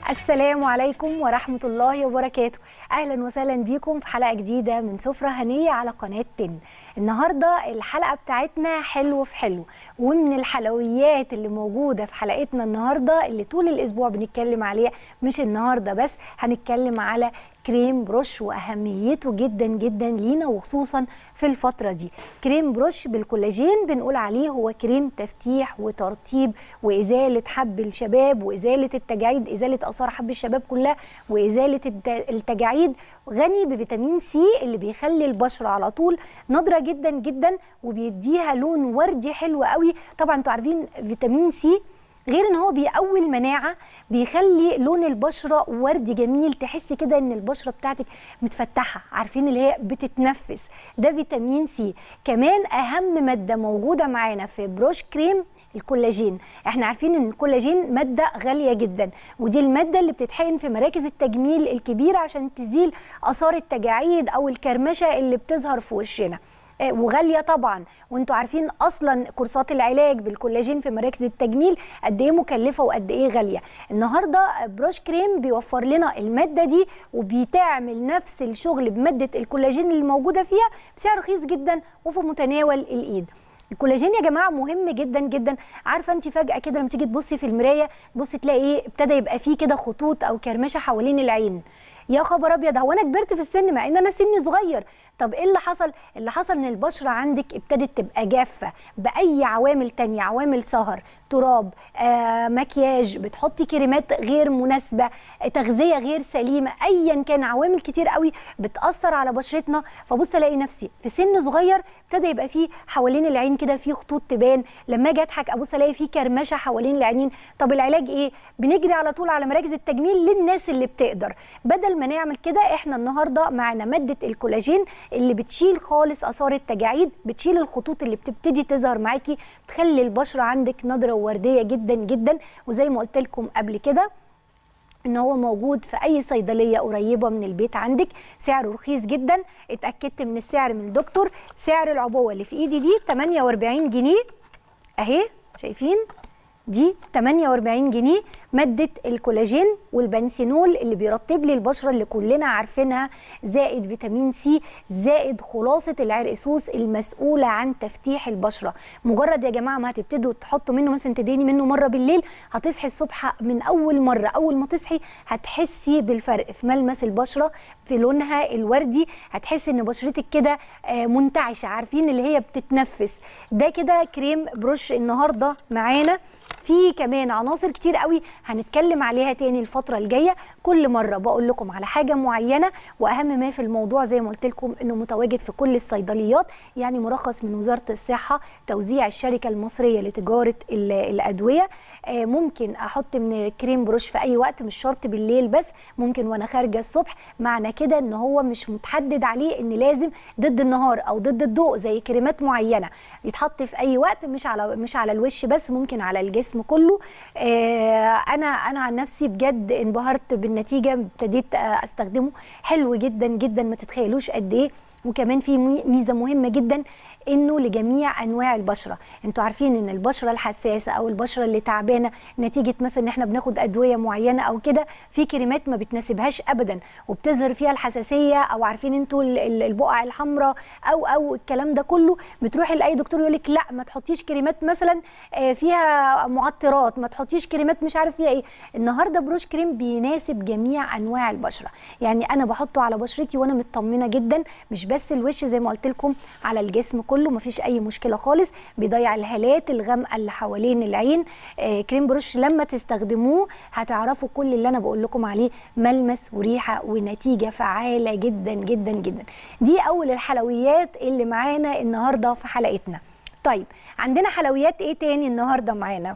السلام عليكم ورحمة الله وبركاته أهلا وسهلا بيكم في حلقة جديدة من سفرة هنية على قناة تن النهاردة الحلقة بتاعتنا حلو في حلو ومن الحلويات اللي موجودة في حلقتنا النهاردة اللي طول الأسبوع بنتكلم عليها مش النهاردة بس هنتكلم على كريم بروش واهميته جدا جدا لينا وخصوصا في الفتره دي كريم بروش بالكولاجين بنقول عليه هو كريم تفتيح وترطيب وازاله حب الشباب وازاله التجاعيد ازاله اثار حب الشباب كلها وازاله التجاعيد غني بفيتامين سي اللي بيخلي البشره على طول نضره جدا جدا وبيديها لون وردي حلو قوي طبعا انتوا عارفين فيتامين سي غير ان هو بيقوي المناعه بيخلي لون البشره وردي جميل تحسي كده ان البشره بتاعتك متفتحه عارفين اللي هي بتتنفس ده فيتامين سي كمان اهم ماده موجوده معانا في بروش كريم الكولاجين احنا عارفين ان الكولاجين ماده غاليه جدا ودي الماده اللي بتتحقن في مراكز التجميل الكبيره عشان تزيل اثار التجاعيد او الكرمشه اللي بتظهر في وشنا وغاليه طبعا وانتوا عارفين اصلا كورسات العلاج بالكولاجين في مراكز التجميل قد ايه مكلفه وقد ايه غاليه النهارده بروش كريم بيوفر لنا الماده دي وبيتعمل نفس الشغل بماده الكولاجين اللي موجوده فيها بسعر رخيص جدا وفي متناول الايد الكولاجين يا جماعه مهم جدا جدا عارفه انت فجاه كده لما تيجي تبصي في المرايه تبصي تلاقي ايه ابتدى يبقى فيه كده خطوط او كرمشه حوالين العين يا خبر ابيض هو انا كبرت في السن مع ان انا سني صغير طب ايه اللي حصل اللي حصل ان البشره عندك ابتدت تبقى جافه باي عوامل تانية عوامل سهر تراب آه، مكياج بتحطي كريمات غير مناسبه تغذيه غير سليمه ايا كان عوامل كتير قوي بتاثر على بشرتنا فبص الاقي نفسي في سن صغير ابتدى يبقى فيه حوالين العين كده في خطوط تبان لما اجي اضحك ابص الاقي فيه كرمشه حوالين العينين طب العلاج ايه بنجري على طول على مراكز التجميل للناس اللي بتقدر بدل ما نعمل كده احنا النهارده معنا ماده الكولاجين اللي بتشيل خالص اثار التجاعيد بتشيل الخطوط اللي بتبتدي تظهر معاكي تخلي البشره عندك نضره ورديه جدا جدا وزي ما قلت لكم قبل كده ان هو موجود في اي صيدليه قريبه من البيت عندك سعره رخيص جدا اتاكدت من السعر من الدكتور سعر العبوه اللي في ايدي دي 48 جنيه اهي شايفين دي 48 جنيه مادة الكولاجين والبنسينول اللي بيرطب لي البشرة اللي كلنا عارفينها زائد فيتامين سي زائد خلاصة العرقسوس المسؤولة عن تفتيح البشرة مجرد يا جماعة ما هتبتدوا تحطوا منه مثلا تديني منه مرة بالليل هتصحي الصبح من أول مرة أول ما تصحي هتحسي بالفرق في ملمس البشرة في لونها الوردي هتحسي ان بشرتك كده منتعشة عارفين اللي هي بتتنفس ده كده كريم بروش النهاردة معانا في كمان عناصر كتير قوي هنتكلم عليها تاني الفترة الجاية كل مرة بقول لكم على حاجة معينة وأهم ما في الموضوع زي ما قلت لكم إنه متواجد في كل الصيدليات يعني مرخص من وزارة الصحة توزيع الشركة المصرية لتجارة الأدوية ممكن أحط من كريم بروش في أي وقت مش شرط بالليل بس ممكن وأنا خارجة الصبح معنى كده إن هو مش متحدد عليه إن لازم ضد النهار أو ضد الضوء زي كريمات معينة يتحط في أي وقت مش على مش على الوش بس ممكن على الجسم كله انا انا عن نفسي بجد انبهرت بالنتيجه ابتديت استخدمه حلو جدا جدا ما تتخيلوش قد ايه وكمان في ميزه مهمه جدا انه لجميع انواع البشره انتوا عارفين ان البشره الحساسه او البشره اللي تعبانه نتيجه مثلا ان احنا بناخد ادويه معينه او كده في كريمات ما بتناسبهاش ابدا وبتظهر فيها الحساسيه او عارفين انتوا البقع الحمراء او او الكلام ده كله بتروحي لاي دكتور يقول لك لا ما تحطيش كريمات مثلا فيها معطرات ما تحطيش كريمات مش عارف فيها ايه النهارده بروش كريم بيناسب جميع انواع البشره يعني انا بحطه على بشرتي وانا مطمنه جدا مش بس الوش زي ما قلت لكم على الجسم كله كله مفيش اي مشكله خالص بيضيع الهالات الغامقه اللي حوالين العين آه كريم بروش لما تستخدموه هتعرفوا كل اللي انا بقول لكم عليه ملمس وريحه ونتيجه فعاله جدا جدا جدا دي اول الحلويات اللي معانا النهارده في حلقتنا طيب عندنا حلويات ايه تاني النهارده معانا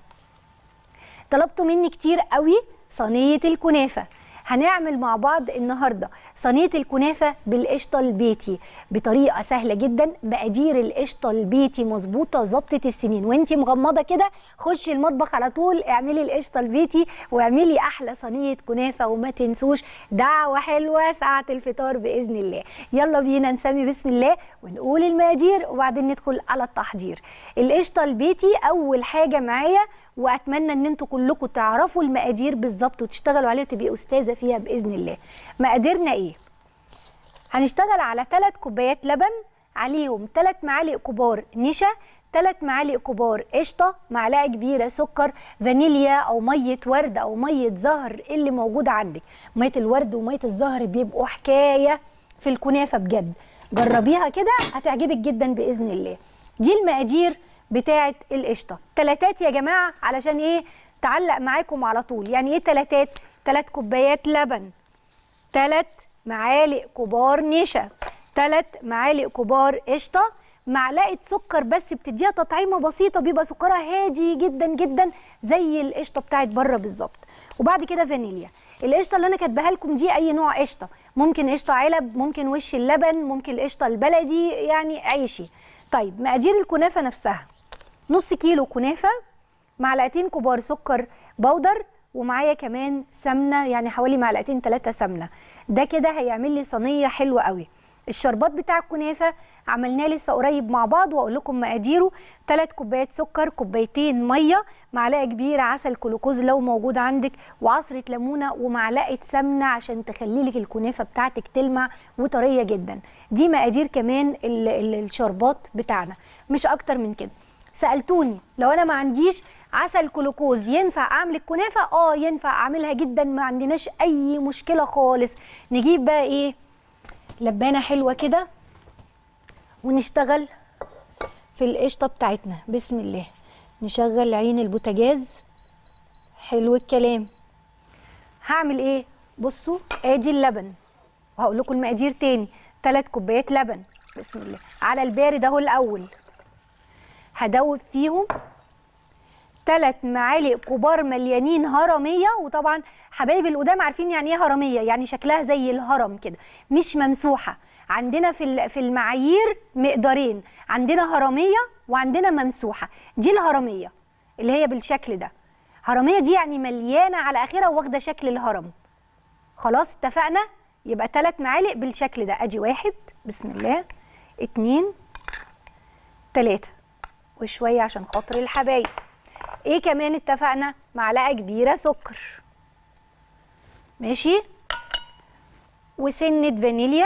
طلبتوا مني كتير قوي صينيه الكنافه هنعمل مع بعض النهارده صينيه الكنافه بالقشطه البيتي بطريقه سهله جدا مقادير القشطه البيتي مظبوطه ظبطه السنين وانتي مغمضه كده خشي المطبخ على طول اعملي القشطه البيتي واعملي احلى صينيه كنافه وما تنسوش دعوه حلوه ساعه الفطار باذن الله يلا بينا نسمي بسم الله ونقول المقادير وبعدين ندخل على التحضير القشطه البيتي اول حاجه معايا واتمنى ان انتوا كلكم تعرفوا المقادير بالظبط وتشتغلوا عليها تبقي استاذه فيها باذن الله مقاديرنا ايه هنشتغل على 3 كوبايات لبن عليهم 3 معالق كبار نشا 3 معالق كبار قشطه معلقه كبيره سكر فانيليا او ميه ورد او ميه زهر اللي موجود عندك ميه الورد وميه الزهر بيبقوا حكايه في الكنافه بجد جربيها كده هتعجبك جدا باذن الله دي المقادير بتاعه القشطه تلاتات يا جماعه علشان ايه تعلق معاكم على طول يعني ايه تلاتات تلات كوبايات لبن تلات معالق كبار نشا تلات معالق كبار قشطه معلقه سكر بس بتديها تطعيمه بسيطه بيبقى سكرها هادي جدا جدا زي القشطه بتاعت بره بالظبط وبعد كده فانيليا القشطه اللي انا كاتباها لكم دي اي نوع قشطه ممكن قشطه علب ممكن وش اللبن ممكن القشطه البلدي يعني عيشي طيب مقادير الكنافه نفسها نص كيلو كنافه معلقتين كبار سكر بودر ومعايا كمان سمنه يعني حوالي معلقتين ثلاثه سمنه ده كده هيعمل لي صينيه حلوه قوي الشربات بتاع الكنافه عملناه لسه قريب مع بعض واقول لكم مقاديره 3 كوبايات سكر كوبايتين ميه معلقه كبيره عسل كلوكوز لو موجود عندك وعصره ليمونه ومعلقه سمنه عشان تخلي لك الكنافه بتاعتك تلمع وطريه جدا دي مقادير كمان ال ال الشربات بتاعنا مش اكتر من كده سالتوني لو انا ما عنديش عسل كلوكوز ينفع اعمل الكنافه اه ينفع اعملها جدا ما عندناش اي مشكله خالص نجيب بقى ايه لبانه حلوه كده ونشتغل في القشطه بتاعتنا بسم الله نشغل عين البوتاجاز حلو الكلام هعمل ايه بصوا ادي اللبن وهقول لكم المقادير تاني 3 كوبايات لبن بسم الله على البارد اهو الاول هدوب فيهم ثلاث معالق كبار مليانين هرميه وطبعا حبايبي القدام عارفين يعني ايه هرميه يعني شكلها زي الهرم كده مش ممسوحه عندنا في في المعايير مقدارين عندنا هرميه وعندنا ممسوحه دي الهرميه اللي هي بالشكل ده هرميه دي يعني مليانه على اخرها واخده شكل الهرم خلاص اتفقنا يبقى ثلاث معالق بالشكل ده ادي واحد بسم الله اتنين تلاته وشويه عشان خاطر الحبايب ايه كمان اتفقنا معلقه كبيره سكر ماشي وسنه فانيليا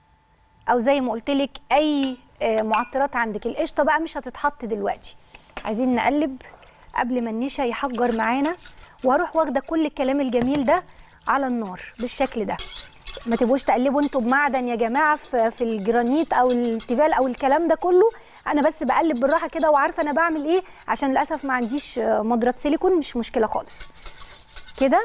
او زي ما قلت لك اي معطرات عندك القشطه بقى مش هتتحط دلوقتي عايزين نقلب قبل ما النشا يحجر معانا واروح واخده كل الكلام الجميل ده على النار بالشكل ده ما تبقوش تقلبوا انتوا بمعدن يا جماعه في, في الجرانيت او التيفال او الكلام ده كله انا بس بقلب بالراحه كده وعارفه انا بعمل ايه عشان للاسف ما عنديش مضرب سيليكون مش مشكله خالص كده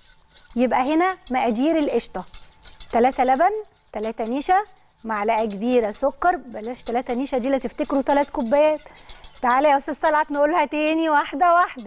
يبقى هنا مقادير القشطه 3 لبن 3 نشا معلقه كبيره سكر بلاش 3 نشا دي لا تفتكروا 3 كوبايات تعالى يا استاذ طلعت نقولها تاني واحده واحده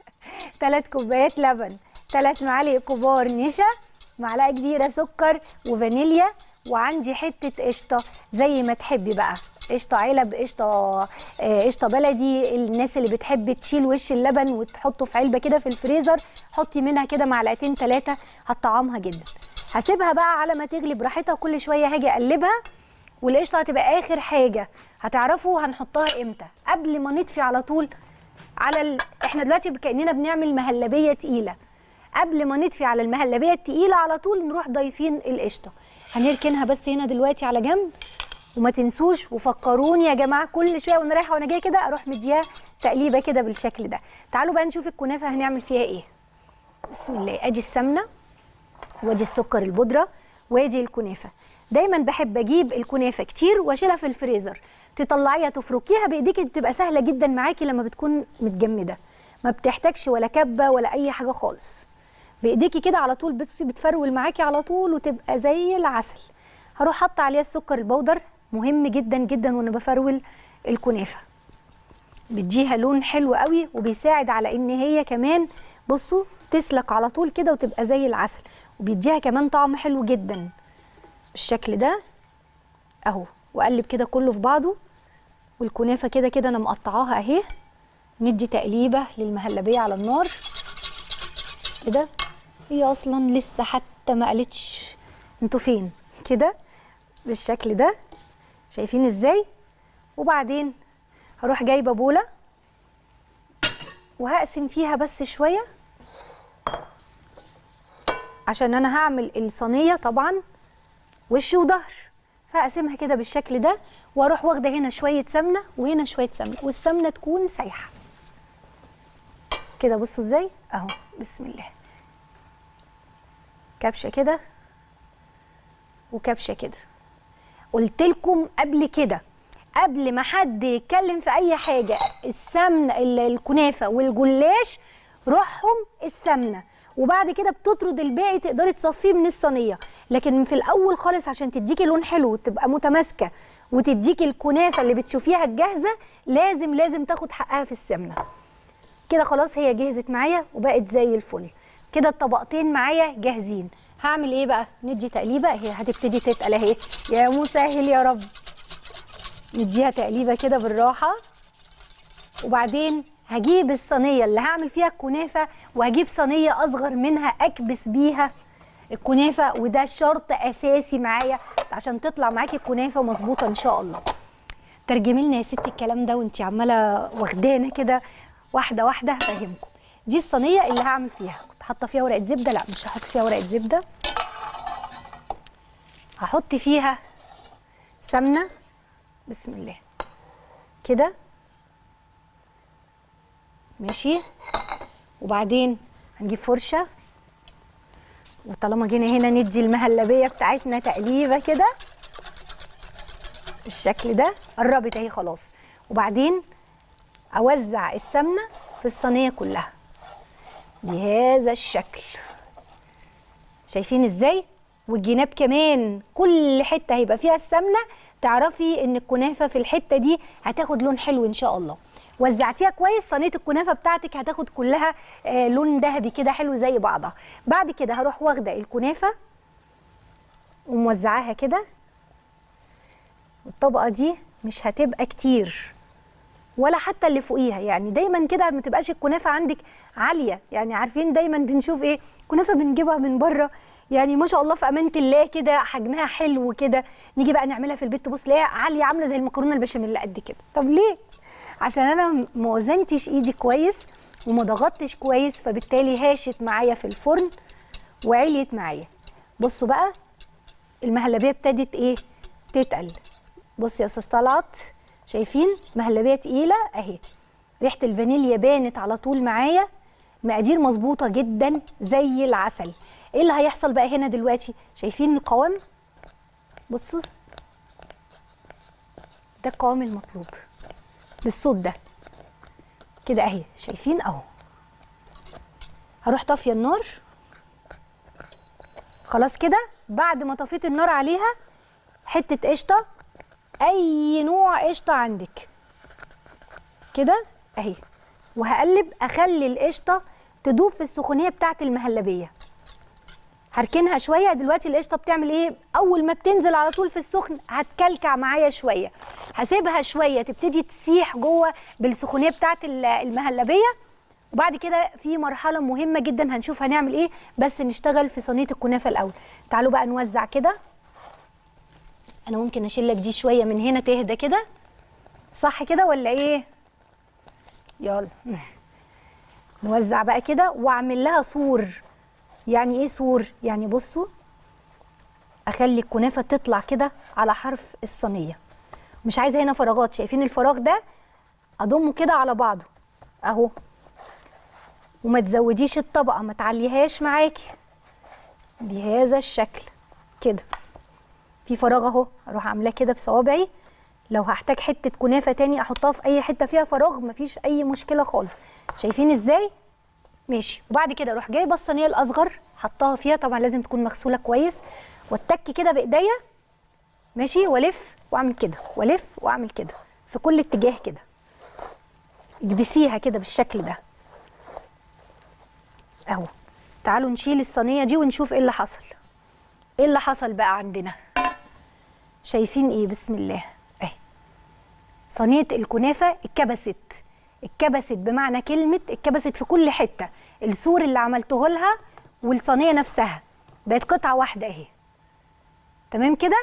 3 كوبايات لبن 3 معالق كبار نشا معلقه كبيره سكر وفانيليا وعندي حته قشطه زي ما تحبي بقى قشطه علب قشطه قشطه بلدي الناس اللي بتحب تشيل وش اللبن وتحطه في علبه كده في الفريزر حطي منها كده معلقتين ثلاثه هتطعمها جدا هسيبها بقى على ما تغلي براحتها كل شويه هاجي اقلبها والقشطه هتبقى اخر حاجه هتعرفوا هنحطها امتى قبل ما نطفي على طول على ال... احنا دلوقتي كاننا بنعمل مهلبيه تقيله قبل ما نطفي على المهلبيه التقيله على طول نروح ضايفين القشطه هنركنها بس هنا دلوقتي على جنب وما تنسوش وفكروني يا جماعه كل شويه وانا رايحه وانا جايه كده اروح مديها تقليبه كده بالشكل ده تعالوا بقى نشوف الكنافه هنعمل فيها ايه بسم الله ادي السمنه وادي السكر البودره وادي الكنافه دايما بحب اجيب الكنافه كتير واشيلها في الفريزر تطلعيها تفركيها بايديك بتبقى سهله جدا معاكي لما بتكون متجمده ما بتحتاجش ولا كبه ولا اي حاجه خالص بايديكي كده على طول بتفرول معاكي على طول وتبقى زي العسل هروح حاطه عليها السكر البودر مهم جدا جدا وانا بفرول الكنافه بتديها لون حلو قوي وبيساعد على ان هي كمان بصوا تسلك على طول كده وتبقى زي العسل وبيديها كمان طعم حلو جدا بالشكل ده اهو واقلب كده كله في بعضه والكنافه كده كده انا مقطعاها اهي ندي تقليبه للمهلبيه على النار كده هي اصلا لسه حتى ما قالتش انتوا فين كده بالشكل ده شايفين ازاي وبعدين هروح جايبه بوله وهقسم فيها بس شويه عشان انا هعمل الصينيه طبعا وش وظهر فهقسمها كده بالشكل ده واروح واخده هنا شويه سمنه وهنا شويه سمنه والسمنه تكون سايحه كده بصوا ازاي اهو بسم الله كبشه كده وكبشه كده قلت لكم قبل كده قبل ما حد يتكلم في اي حاجه السمنه ال- الكنافه والجلاش روحهم السمنه وبعد كده بتطرد الباقي تقدري تصفيه من الصينيه لكن في الاول خالص عشان تديكي لون حلو وتبقى متماسكه وتديكي الكنافه اللي بتشوفيها الجاهزه لازم لازم تاخد حقها في السمنه كده خلاص هي جهزت معايا وبقت زي الفل كده الطبقتين معايا جاهزين هعمل ايه بقى ندي تقليبه هي هتبتدي تتقل اهي يا مسهل يا رب نديها تقليبه كده بالراحه وبعدين هجيب الصينيه اللي هعمل فيها الكنافه وهجيب صينيه اصغر منها اكبس بيها الكنافه وده شرط اساسي معايا عشان تطلع معاكي الكنافه مظبوطه ان شاء الله ترجمي لنا يا ستي الكلام ده وانت عماله واخدانا كده واحده واحده هفهمكم دي الصينيه اللي هعمل فيها كنت حاطه فيها ورقه زبده لا مش هحط فيها ورقه زبده هحط فيها سمنه بسم الله كده ماشي وبعدين هنجيب فرشه وطالما جينا هنا ندي المهلبيه بتاعتنا تقليبه كده بالشكل ده قربت اهي خلاص وبعدين اوزع السمنه في الصينيه كلها بهذا الشكل شايفين ازاي والجناب كمان كل حته هيبقى فيها السمنه تعرفي ان الكنافه في الحته دي هتاخد لون حلو ان شاء الله وزعتيها كويس صينيه الكنافه بتاعتك هتاخد كلها آه لون ذهبي كده حلو زي بعضها بعد كده هروح واخده الكنافه وموزعاها كده الطبقه دي مش هتبقى كتير ولا حتى اللي فوقيها يعني دايما كده ما تبقاش الكنافه عندك عاليه يعني عارفين دايما بنشوف ايه كنافه بنجيبها من بره يعني ما شاء الله في امانه الله كده حجمها حلو كده نيجي بقى نعملها في البيت تبص تلاقيها عاليه عامله زي المكرونه البشاميل اللي قد كده طب ليه عشان انا ما وزنتش ايدي كويس وما ضغطتش كويس فبالتالي هاشت معايا في الفرن وعليت معايا بصوا بقى المهلبيه ابتدت ايه تتقل بص يا استاذ طلعت شايفين مهلبيه تقيله اهي ريحه الفانيليا بانت على طول معايا مقادير مظبوطه جدا زي العسل ايه اللي هيحصل بقى هنا دلوقتي شايفين القوام بصوا ده القوام المطلوب بالصوت ده كده اهي شايفين اهو هروح طافيه النار خلاص كده بعد ما طفيت النار عليها حته قشطه اي نوع قشطه عندك كده اهي وهقلب اخلي القشطه تدوب في السخونيه بتاعه المهلبيه هركنها شويه دلوقتي القشطه بتعمل ايه اول ما بتنزل على طول في السخن هتكلكع معايا شويه هسيبها شويه تبتدي تسيح جوه بالسخونيه بتاعه المهلبيه وبعد كده في مرحله مهمه جدا هنشوف هنعمل ايه بس نشتغل في صينيه الكنافه الاول تعالوا بقى نوزع كده انا ممكن اشيل لك دي شويه من هنا تهدى كده صح كده ولا ايه يلا نوزع بقى كده واعمل لها سور يعني ايه سور يعني بصوا اخلي الكنافه تطلع كده على حرف الصينيه مش عايزه هنا فراغات شايفين الفراغ ده اضمه كده على بعضه اهو وما تزوديش الطبقه ما تعليهاش معاكي بهذا الشكل كده في فراغ اهو اروح عاملاه كده بصوابعي لو هحتاج حته كنافه تاني احطها في اي حته فيها فراغ مفيش اي مشكله خالص شايفين ازاي ماشي وبعد كده اروح جايبه الصينيه الاصغر حطاها فيها طبعا لازم تكون مغسوله كويس واتك كده بايديا ماشي والف واعمل كده والف واعمل كده في كل اتجاه كده اكبسيها كده بالشكل ده اهو تعالوا نشيل الصينيه دي ونشوف ايه اللي حصل ايه اللي حصل بقى عندنا شايفين ايه بسم الله اهي صينيه الكنافه اتكبست اتكبست بمعنى كلمه اتكبست في كل حته السور اللي عملته لها والصينيه نفسها بقت قطعه واحده اهي تمام كده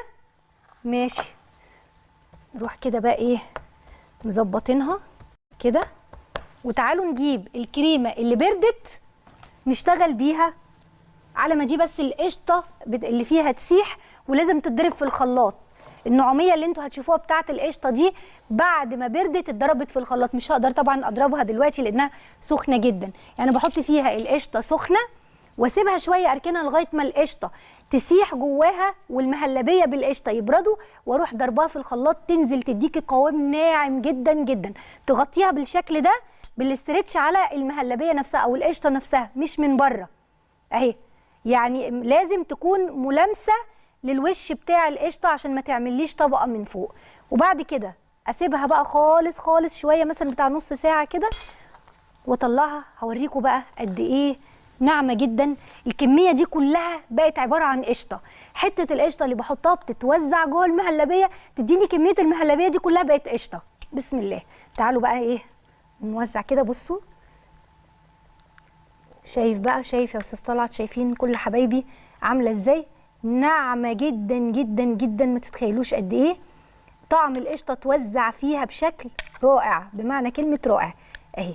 ماشي نروح كده بقى ايه مظبطينها كده وتعالوا نجيب الكريمه اللي بردت نشتغل بيها على ما دي بس القشطه بت- اللي فيها تسيح ولازم تتضرب في الخلاط النعوميه اللي انتوا هتشوفوها بتاعه القشطه دي بعد ما بردت اتضربت في الخلاط مش هقدر طبعا اضربها دلوقتي لانها سخنه جدا يعني بحط فيها القشطه سخنه واسيبها شويه اركنها لغايه ما القشطه تسيح جواها والمهلبيه بالقشطه يبردوا واروح ضربها في الخلاط تنزل تديكي قوام ناعم جدا جدا تغطيها بالشكل ده بالاسترتش على المهلبيه نفسها او القشطه نفسها مش من بره اهي يعني لازم تكون ملامسه للوش بتاع القشطه عشان ما تعمليش طبقه من فوق وبعد كده اسيبها بقى خالص خالص شويه مثلا بتاع نص ساعه كده واطلعها هوريكم بقى قد ايه ناعمه جدا الكميه دي كلها بقت عباره عن قشطه حته القشطه اللي بحطها بتتوزع جوه المهلبيه تديني كميه المهلبيه دي كلها بقت قشطه بسم الله تعالوا بقى ايه نوزع كده بصوا شايف بقى شايف يا استاذ طلعت شايفين كل حبايبي عامله ازاي ناعمه جدا جدا جدا ما تتخيلوش قد ايه طعم القشطه توزع فيها بشكل رائع بمعنى كلمه رائع اهي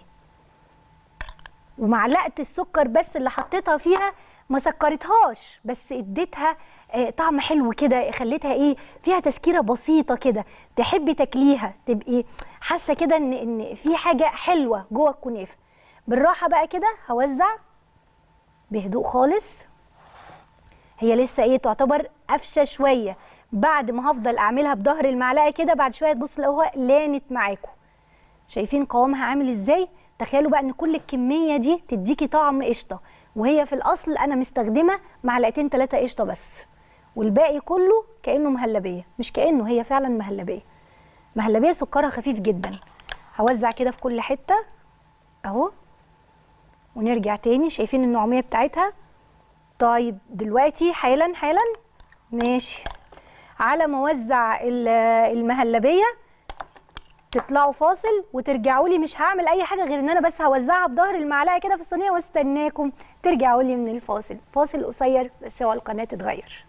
ومعلقه السكر بس اللي حطيتها فيها ما سكرتهاش بس اديتها آه، طعم حلو كده خليتها ايه فيها تسكيره بسيطه كده تحبي تاكليها تبقي حاسه كده ان ان في حاجه حلوه جوه الكنافه بالراحه بقى كده هوزع بهدوء خالص هي لسه ايه تعتبر قفشه شويه بعد ما هفضل اعملها بظهر المعلقه كده بعد شويه تبصوا تلاقوها لانت معاكم شايفين قوامها عامل ازاي تخيلوا بقى ان كل الكميه دي تديكي طعم قشطه وهي في الاصل انا مستخدمه معلقتين ثلاثه قشطه بس والباقي كله كانه مهلبيه مش كانه هي فعلا مهلبيه مهلبيه سكرها خفيف جدا هوزع كده في كل حته اهو ونرجع تاني شايفين النعوميه بتاعتها طيب دلوقتي حالا حالا ماشي على ما اوزع ال- المهلبيه تطلعوا فاصل وترجعوا لي مش هعمل اي حاجه غير ان انا بس هوزعها بظهر المعلقه كده في الصينيه واستناكم ترجعوا لي من الفاصل فاصل قصير بس هو القناه تتغير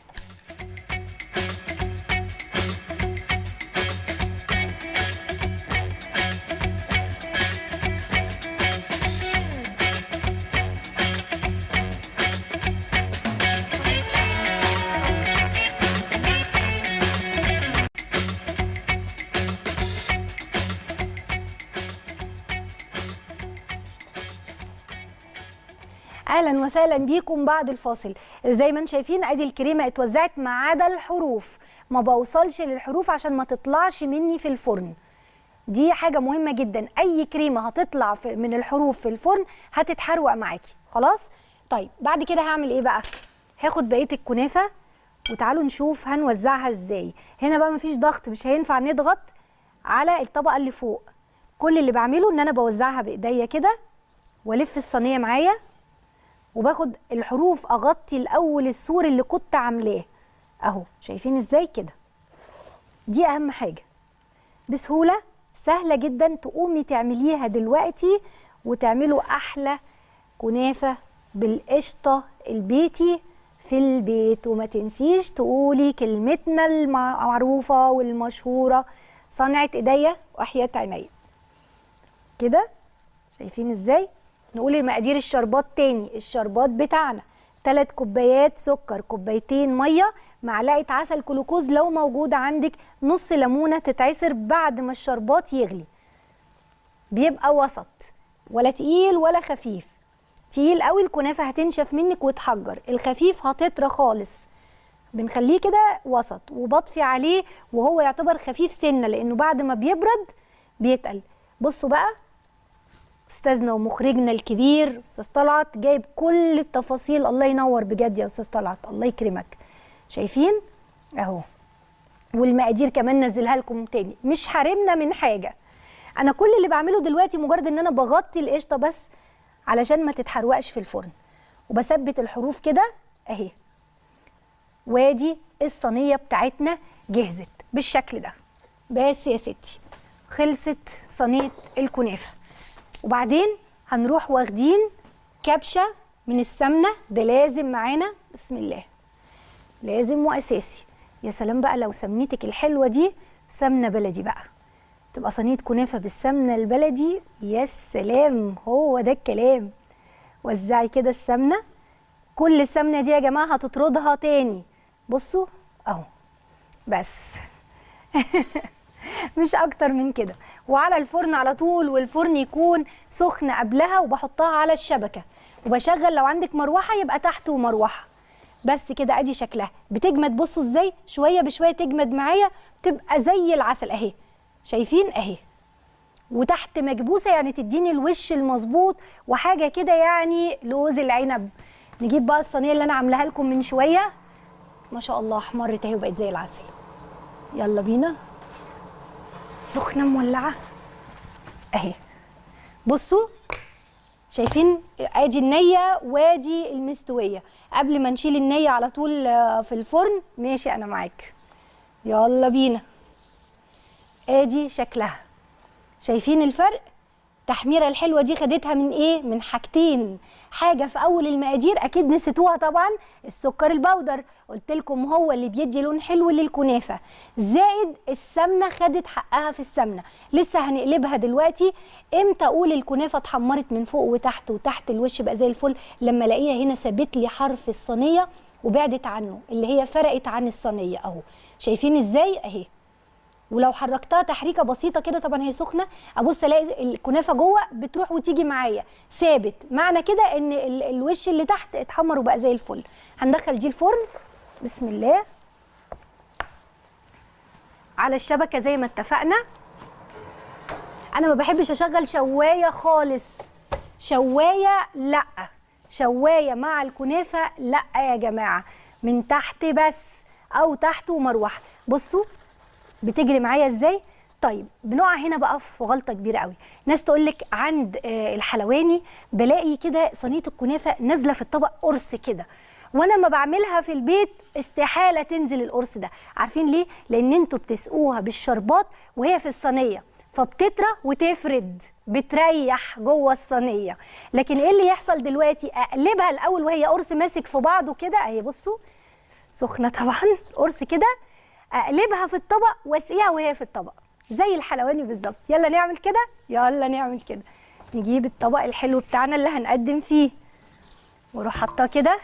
اهلا وسهلا بيكم بعد الفاصل زي ما انتم شايفين ادي الكريمه اتوزعت ما عدا الحروف ما بوصلش للحروف عشان ما تطلعش مني في الفرن دي حاجه مهمه جدا اي كريمه هتطلع في من الحروف في الفرن هتتحروق معاكي خلاص طيب بعد كده هعمل ايه بقى هاخد بقيه الكنافه وتعالوا نشوف هنوزعها ازاي هنا بقى مفيش ضغط مش هينفع نضغط على الطبقه اللي فوق كل اللي بعمله ان انا بوزعها بايديا كده والف الصينيه معايا وباخد الحروف اغطي الاول السور اللي كنت عاملاه اهو شايفين ازاي كده دي اهم حاجه بسهوله سهله جدا تقومي تعمليها دلوقتي وتعملوا احلى كنافه بالقشطه البيتي في البيت وما تنسيش تقولي كلمتنا المعروفه والمشهوره صنعت ايديا وحياه عينيا كده شايفين ازاي نقول مقادير الشربات تاني الشربات بتاعنا ثلاث كوبايات سكر كوبايتين ميه معلقه عسل جلوكوز لو موجود عندك نص ليمونه تتعصر بعد ما الشربات يغلي بيبقى وسط ولا تقيل ولا خفيف تقيل قوي الكنافه هتنشف منك وتحجر الخفيف هتطرى خالص بنخليه كده وسط وبطفي عليه وهو يعتبر خفيف سنه لانه بعد ما بيبرد بيتقل بصوا بقى استاذنا ومخرجنا الكبير استاذ طلعت جايب كل التفاصيل الله ينور بجد يا استاذ طلعت الله يكرمك شايفين اهو والمقادير كمان نزلها لكم تاني مش حارمنا من حاجه انا كل اللي بعمله دلوقتي مجرد ان انا بغطي القشطه بس علشان ما تتحرقش في الفرن وبثبت الحروف كده اهي وادي الصينيه بتاعتنا جهزت بالشكل ده بس يا ستي خلصت صينيه الكنافه وبعدين هنروح واخدين كبشه من السمنه ده لازم معانا بسم الله لازم واساسي يا سلام بقى لو سمنتك الحلوه دي سمنه بلدي بقى تبقى صينيه كنافه بالسمنه البلدي يا سلام هو ده الكلام وزعي كده السمنه كل السمنه دي يا جماعه هتطردها تاني بصوا اهو بس مش اكتر من كده وعلى الفرن على طول والفرن يكون سخن قبلها وبحطها على الشبكه وبشغل لو عندك مروحه يبقى تحت ومروحه بس كده ادي شكلها بتجمد بصوا ازاي شويه بشويه تجمد معايا تبقى زي العسل اهي شايفين اهي وتحت مكبوسه يعني تديني الوش المظبوط وحاجه كده يعني لوز العنب نجيب بقى الصينيه اللي انا عاملاها لكم من شويه ما شاء الله احمرت اهي وبقت زي العسل يلا بينا سخنه مولعه اهي بصوا شايفين ادي النيه وادي المستويه قبل ما نشيل النيه على طول آه، في الفرن ماشي انا معاك يلا بينا ادي شكلها شايفين الفرق التحميره الحلوه دي خدتها من ايه من حاجتين حاجه في اول المقادير اكيد نسيتوها طبعا السكر البودر قلت لكم هو اللي بيدي لون حلو للكنافه زائد السمنه خدت حقها في السمنه لسه هنقلبها دلوقتي امتى اقول الكنافه اتحمرت من فوق وتحت وتحت الوش بقى زي الفل لما الاقيها هنا سابت لي حرف الصينيه وبعدت عنه اللي هي فرقت عن الصينيه اهو شايفين ازاي اهي ولو حركتها تحريكه بسيطه كده طبعا هي سخنه ابص الاقي الكنافه جوه بتروح وتيجي معايا ثابت معنى كده ان ال- الوش اللي تحت اتحمر وبقى زي الفل هندخل دي الفرن بسم الله على الشبكه زي ما اتفقنا انا ما بحبش اشغل شوايه خالص شوايه لا شوايه مع الكنافه لا يا جماعه من تحت بس او تحت ومروحه بصوا بتجري معايا ازاي طيب بنقع هنا بقى في غلطه كبيره قوي ناس تقول لك عند آه، الحلواني بلاقي كده صينيه الكنافه نازله في الطبق قرص كده وانا ما بعملها في البيت استحاله تنزل القرص ده عارفين ليه لان انتوا بتسقوها بالشربات وهي في الصينيه فبتطرى وتفرد بتريح جوه الصينيه لكن ايه اللي يحصل دلوقتي اقلبها الاول وهي قرص ماسك في بعضه كده اهي بصوا سخنه طبعا قرص كده اقلبها في الطبق واسقيها وهي في الطبق زي الحلواني بالظبط يلا نعمل كده يلا نعمل كده نجيب الطبق الحلو بتاعنا اللي هنقدم فيه واروح حاطاه كده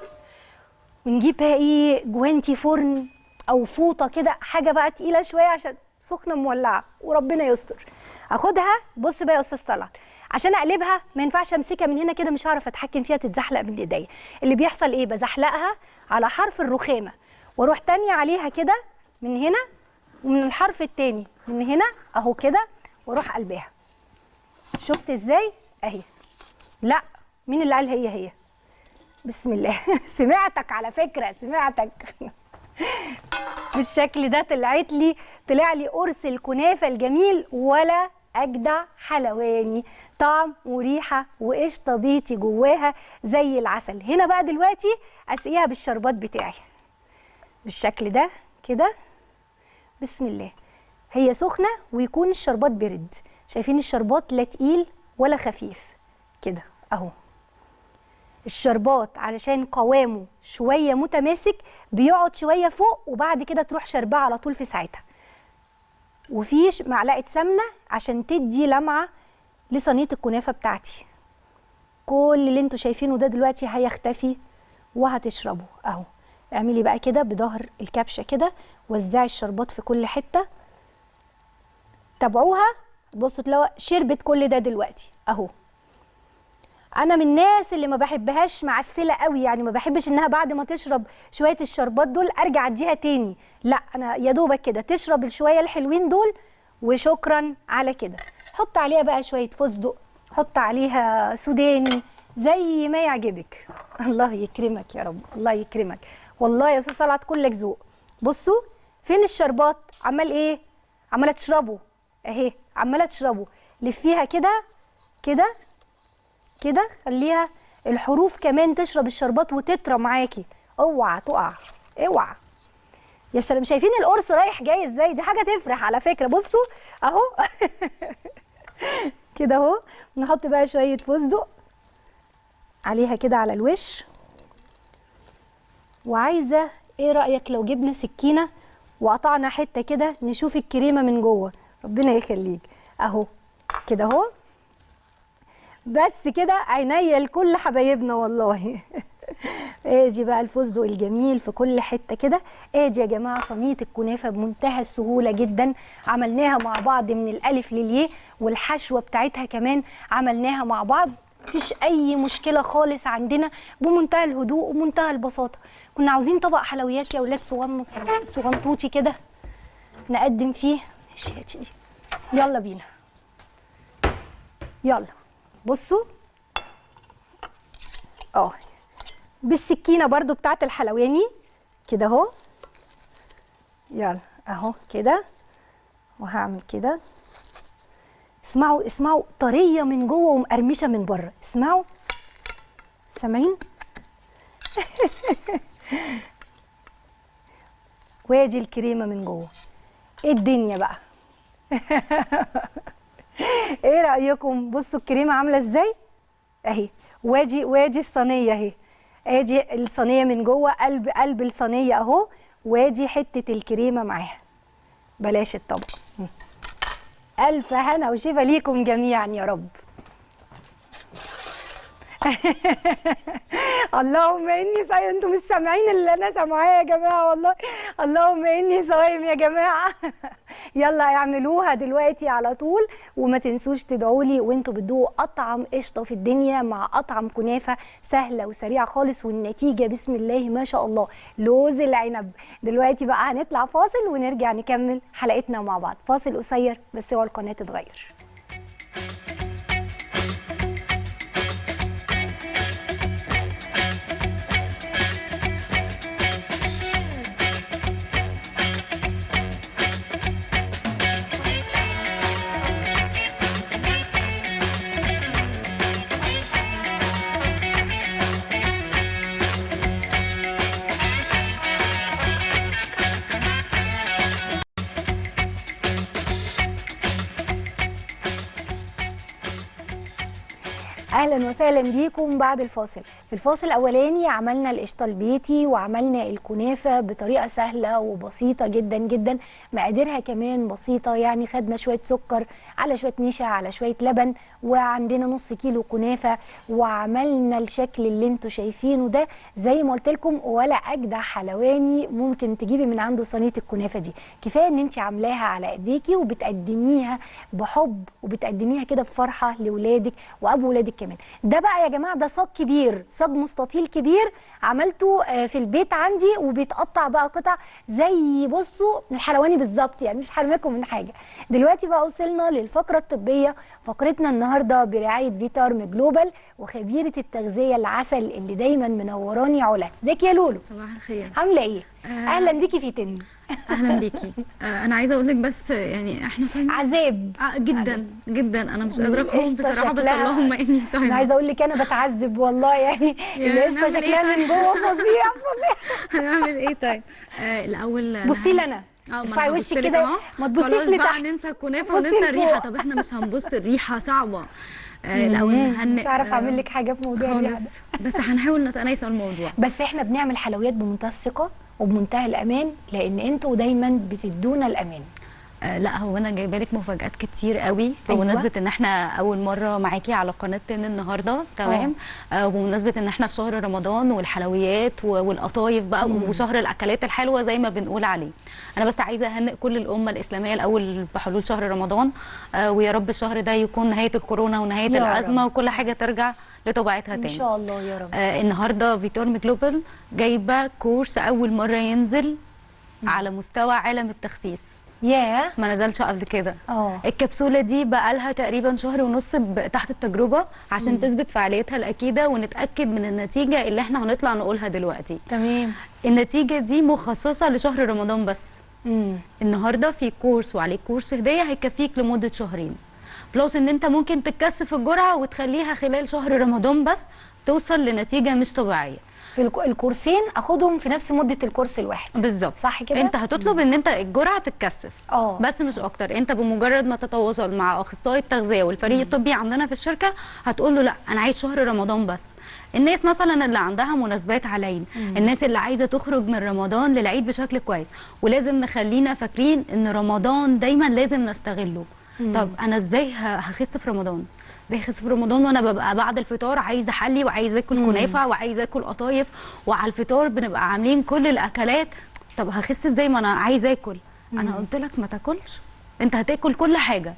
ونجيب بقى ايه جوانتي فرن او فوطه كده حاجه بقى تقيله شويه عشان سخنه مولعه وربنا يستر اخدها بص بقى يا استاذ طلعت عشان اقلبها ما ينفعش امسكها من هنا كده مش هعرف اتحكم فيها تتزحلق من ايديا اللي بيحصل ايه بزحلقها على حرف الرخامه واروح تانية عليها كده من هنا ومن الحرف التاني من هنا اهو كده واروح قلبها شفت ازاي اهي لا مين اللي قال هي هي بسم الله سمعتك على فكره سمعتك بالشكل ده طلعت لي طلع لي قرص الكنافه الجميل ولا اجدع حلواني طعم وريحه وقشطه بيتي جواها زي العسل هنا بقى دلوقتي اسقيها بالشربات بتاعي بالشكل ده كده بسم الله هي سخنه ويكون الشربات برد شايفين الشربات لا تقيل ولا خفيف كده اهو الشربات علشان قوامه شويه متماسك بيقعد شويه فوق وبعد كده تروح شربها على طول في ساعتها وفي ش- معلقه سمنه عشان تدي لمعه لصينيه الكنافه بتاعتي كل اللي انتوا شايفينه ده دلوقتي هيختفي وهتشربوا اهو اعملي بقى كده بظهر الكبشه كده وزعي الشربات في كل حته تابعوها بصوا تلاقوا شربت كل ده دلوقتي اهو انا من الناس اللي ما بحبهاش معسله قوي يعني ما بحبش انها بعد ما تشرب شويه الشربات دول ارجع اديها تاني لا انا يا دوبك كده تشرب الشويه الحلوين دول وشكرا على كده حط عليها بقى شويه فستق حط عليها سوداني زي ما يعجبك الله يكرمك يا رب الله يكرمك والله يا استاذ طلعت كلك ذوق بصوا فين الشربات عمال ايه عماله تشربه اهي عماله تشربه لفيها كده كده كده خليها الحروف كمان تشرب الشربات وتطرى معاكي اوعى تقع اوعى يا سلام شايفين القرص رايح جاي ازاي دي حاجه تفرح على فكره بصوا اهو كده اهو نحط بقى شويه فستق عليها كده على الوش وعايزه ايه رايك لو جبنا سكينه وقطعنا حته كده نشوف الكريمه من جوه ربنا يخليك اهو كده اهو بس كده عينيا لكل حبايبنا والله ادي بقى الفستق الجميل في كل حته كده ادي يا جماعه صينيه الكنافه بمنتهى السهوله جدا عملناها مع بعض من الالف للياء والحشوه بتاعتها كمان عملناها مع بعض مفيش اي مشكله خالص عندنا بمنتهى الهدوء ومنتهى البساطه كنا عاوزين طبق حلويات يا اولاد صغن صغنطوطي كده نقدم فيه ماشي يا تيجي. يلا بينا يلا بصوا اه بالسكينه برضو بتاعت الحلواني كده اهو يلا اهو كده وهعمل كده اسمعوا اسمعوا طريه من جوه ومقرمشه من بره اسمعوا سامعين وادي الكريمه من جوه ايه الدنيا بقى ايه رايكم بصوا الكريمه عامله ازاي اهي وادي وادي الصينيه اهي ادي الصينيه من جوه قلب قلب الصينيه اهو وادي حته الكريمه معاها بلاش الطبق م. الف هنا وشفا ليكم جميعا يا رب اللهم اني صايم انتم مش سامعين اللي انا سامعاه يا جماعه والله اللهم اني صايم يا جماعه يلا اعملوها دلوقتي على طول وما تنسوش تدعوا لي وانتوا بتدوقوا اطعم قشطه في الدنيا مع اطعم كنافه سهله وسريعه خالص والنتيجه بسم الله ما شاء الله لوز العنب دلوقتي بقى هنطلع فاصل ونرجع نكمل حلقتنا مع بعض فاصل قصير بس هو القناه تتغير اهلا وسهلا بيكم بعد الفاصل في الفاصل الاولاني عملنا القشطه البيتي وعملنا الكنافه بطريقه سهله وبسيطه جدا جدا مقاديرها كمان بسيطه يعني خدنا شويه سكر على شويه نشا على شويه لبن وعندنا نص كيلو كنافه وعملنا الشكل اللي انتوا شايفينه ده زي ما قلت لكم ولا اجدع حلواني ممكن تجيبي من عنده صينيه الكنافه دي كفايه ان انت عاملاها على ايديكي وبتقدميها بحب وبتقدميها كده بفرحه لاولادك وابو ولادك كمان ده بقى يا جماعه ده صاج كبير صاج مستطيل كبير عملته آه، في البيت عندي وبيتقطع بقى قطع زي بصوا الحلواني بالظبط يعني مش حرمكم من حاجه دلوقتي بقى وصلنا للفقره الطبيه فقرتنا النهارده برعايه فيتارم جلوبال وخبيره التغذيه العسل اللي دايما منوراني علا ازيك يا لولو صباح الخير عامله ايه آه. اهلا بيكي في تن اهلا بيكي آه انا عايزه اقول لك بس يعني احنا صايمين عذاب آه جدا جدا انا مش قادره اقوم القشطة بصراحه بس شكلها- اللهم اني انا صايمه عايزه اقول لك انا بتعذب والله يعني يا القشطه نعمل إيه شكلها من طيب؟ جوه فظيع فظيع هنعمل ايه طيب آه الاول أنا بصي لي هن- انا اه ما ارفعي أنا وشك هبص لك كده أهو. ما تبصيش خلاص بقى لتحت ننسى الكنافه بصي وننسى لفوق. الريحه طب احنا مش هنبص الريحه صعبه آه الاول مم، نهنئ مش عارف آه، اعمل لك حاجه في موضوع الريحه خالص ده بس هنحاول نتناسى الموضوع بس احنا بنعمل حلويات بمنتهى الثقه وبمنتهى الامان لان انتوا دايما بتدونا الامان آه لا هو انا جايبه لك مفاجات كتير قوي أيوة. بمناسبه ان احنا اول مره معاكي على قناه تن النهارده تمام آه وبمناسبه ان احنا في شهر رمضان والحلويات و- والقطايف بقى مم. وشهر الاكلات الحلوه زي ما بنقول عليه انا بس عايزه اهنئ كل الامه الاسلاميه الاول بحلول شهر رمضان آه ويا رب الشهر ده يكون نهايه الكورونا ونهايه يا الازمه رب. وكل حاجه ترجع لطبيعتها ان تاني شاء الله يا رب آه النهارده فيتورم جلوبال جايبه كورس اول مره ينزل على مستوى عالم التخسيس ياه ما نزلش قبل كده اه الكبسوله دي بقى لها تقريبا شهر ونص ب- تحت التجربه عشان تثبت فعاليتها الاكيده ونتاكد من النتيجه اللي احنا هنطلع نقولها دلوقتي تمام النتيجه دي مخصصه لشهر رمضان بس امم النهارده في كورس وعليه كورس هديه هيكفيك لمده شهرين بلس ان انت ممكن تكثف الجرعه وتخليها خلال شهر رمضان بس توصل لنتيجه مش طبيعيه في الك- الكورسين اخدهم في نفس مده الكورس الواحد بالظبط صح كده انت هتطلب ان انت الجرعه تتكثف اه بس مش اكتر انت بمجرد ما تتواصل مع اخصائي التغذيه والفريق الطبي عندنا في الشركه هتقول له لا انا عايز شهر رمضان بس الناس مثلا اللي عندها مناسبات على العيد الناس اللي عايزه تخرج من رمضان للعيد بشكل كويس ولازم نخلينا فاكرين ان رمضان دايما لازم نستغله طب انا ازاي ه- هخس في رمضان ازاي هخس في رمضان وانا ببقى بعد الفطار عايزه احلي وعايزه اكل كنافه وعايزه اكل قطايف وعلى الفطار بنبقى عاملين كل الاكلات طب هخس ازاي ما انا عايزه اكل انا قلت لك ما تاكلش انت هتاكل كل حاجه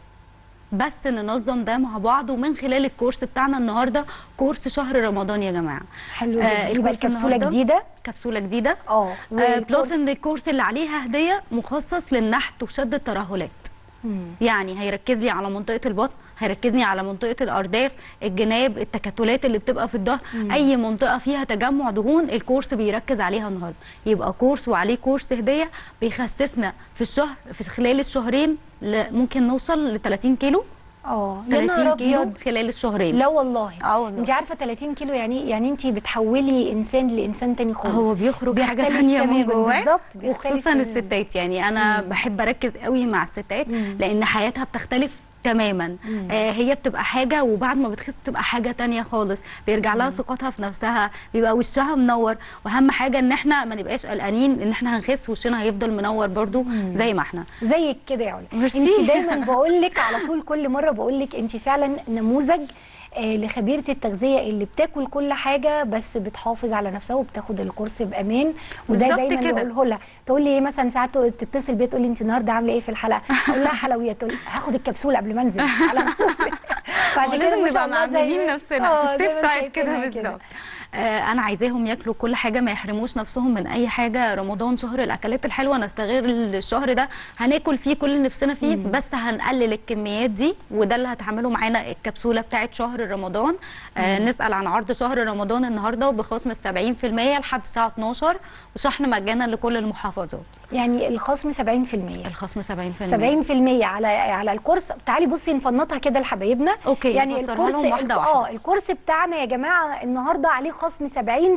بس ننظم ده مع بعض ومن خلال الكورس بتاعنا النهارده كورس شهر رمضان يا جماعه حلو آه، جدا يبقى الكورس الكبسوله النهاردة جديده كبسوله جديده اه آه، بلس والكورس- ان الكورس اللي عليه هديه مخصص للنحت وشد الترهلات مم. يعني هيركز لي على منطقه البطن هيركزني على منطقه الارداف الجناب التكتلات اللي بتبقى في الظهر اي منطقه فيها تجمع دهون الكورس بيركز عليها النهارده يبقى كورس وعليه كورس هديه بيخسسنا في الشهر في خلال الشهرين ل- ممكن نوصل ل 30 كيلو اه يا نهار 30 كيلو ابيض خلال الشهرين لا والله اه والله. انت عارفه 30 كيلو يعني يعني انت بتحولي انسان لانسان تاني خالص هو بيخرج حاجه بيختلف ثانيه من تماماً، جواه بالظبط بيختلف وخصوصا تماماً. الستات يعني انا بحب اركز قوي مع الستات لان حياتها بتختلف تماما آه هي بتبقى حاجه وبعد ما بتخس بتبقى حاجه تانية خالص بيرجع لها ثقتها في نفسها بيبقى وشها منور واهم حاجه ان احنا ما نبقاش قلقانين ان احنا هنخس وشنا هيفضل منور برضو زي ما احنا زيك كده يا علا ميرسي. انت دايما بقول لك على طول كل مره بقول لك انت فعلا نموذج آه، لخبيره التغذيه اللي بتاكل كل حاجه بس بتحافظ على نفسها وبتاخد الكورس بامان وده بالظبط دايما كده. بقوله لها تقول لي ايه مثلا ساعات تقول- تتصل بيا تقول لي انت النهارده عامله ايه في الحلقه اقول لها حلويات تقول هاخد الكبسوله قبل ما انزل على طول فعشان كده ولازم ما شاء نبقى الله زي معاملين ما- نفسنا آه، ستيب زي ما سايد كده شايفينها بالظبط آه انا عايزاهم ياكلوا كل حاجه ما يحرموش نفسهم من اي حاجه رمضان شهر الاكلات الحلوه نستغل الشهر ده هناكل فيه كل اللي نفسنا فيه بس هنقلل الكميات دي وده اللي هتعمله معانا الكبسوله بتاعه شهر رمضان آه نسال عن عرض شهر رمضان النهارده وبخصم 70% لحد الساعه 12 وشحن مجانا لكل المحافظات يعني الخصم 70% الخصم 70% 70% على على الكورس تعالي بصي نفنطها كده لحبايبنا أوكي، يعني نفسرها الكورس لهم واحدة اه واحدة. الكورس بتاعنا يا جماعه النهارده عليه خصم 70%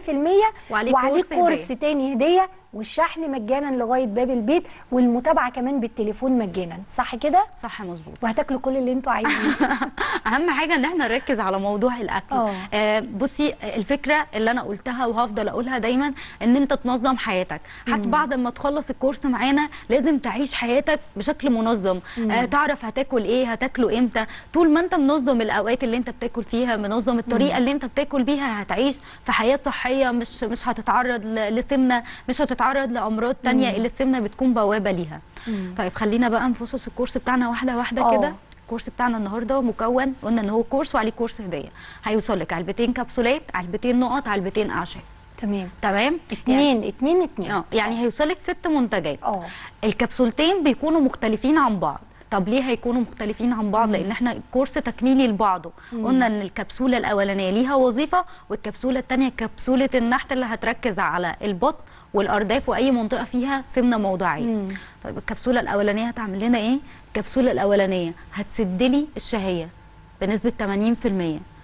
وعليه وعليه كورس كورس هدية. تاني هديه والشحن مجانا لغايه باب البيت والمتابعه كمان بالتليفون مجانا صح كده صح مظبوط وهتاكلوا كل اللي انتوا عايزينه اهم حاجه ان احنا نركز على موضوع الاكل اه. آه بصي الفكره اللي انا قلتها وهفضل اقولها دايما ان انت تنظم حياتك حتى بعد ما تخلص الكورس معانا لازم تعيش حياتك بشكل منظم آه تعرف هتاكل ايه هتاكله امتى طول ما انت منظم الاوقات اللي انت بتاكل فيها منظم الطريقه اللي انت بتاكل بيها هتعيش في حياه صحيه مش مش هتتعرض ل- لسمنه مش هتتعرض لامراض تانية اللي السمنه بتكون بوابه ليها طيب خلينا بقى نفصص الكورس بتاعنا واحده واحده اه. كده الكورس بتاعنا النهارده مكون قلنا ان هو كورس وعليه كورس هديه هيوصل لك علبتين كبسولات علبتين نقط علبتين اعشاب تمام تمام اتنين اتنين اتنين اه يعني هيوصل لك ست منتجات اه الكبسولتين بيكونوا مختلفين عن بعض طب ليه هيكونوا مختلفين عن بعض لان احنا الكورس تكميلي لبعضه قلنا ان الكبسوله الاولانيه ليها وظيفه والكبسوله الثانيه كبسوله النحت اللي هتركز على البطن والارداف واي منطقه فيها سمنه موضعيه مم. طيب الكبسوله الاولانيه هتعمل لنا ايه الكبسوله الاولانيه هتسد لي الشهيه بنسبه 80% 80%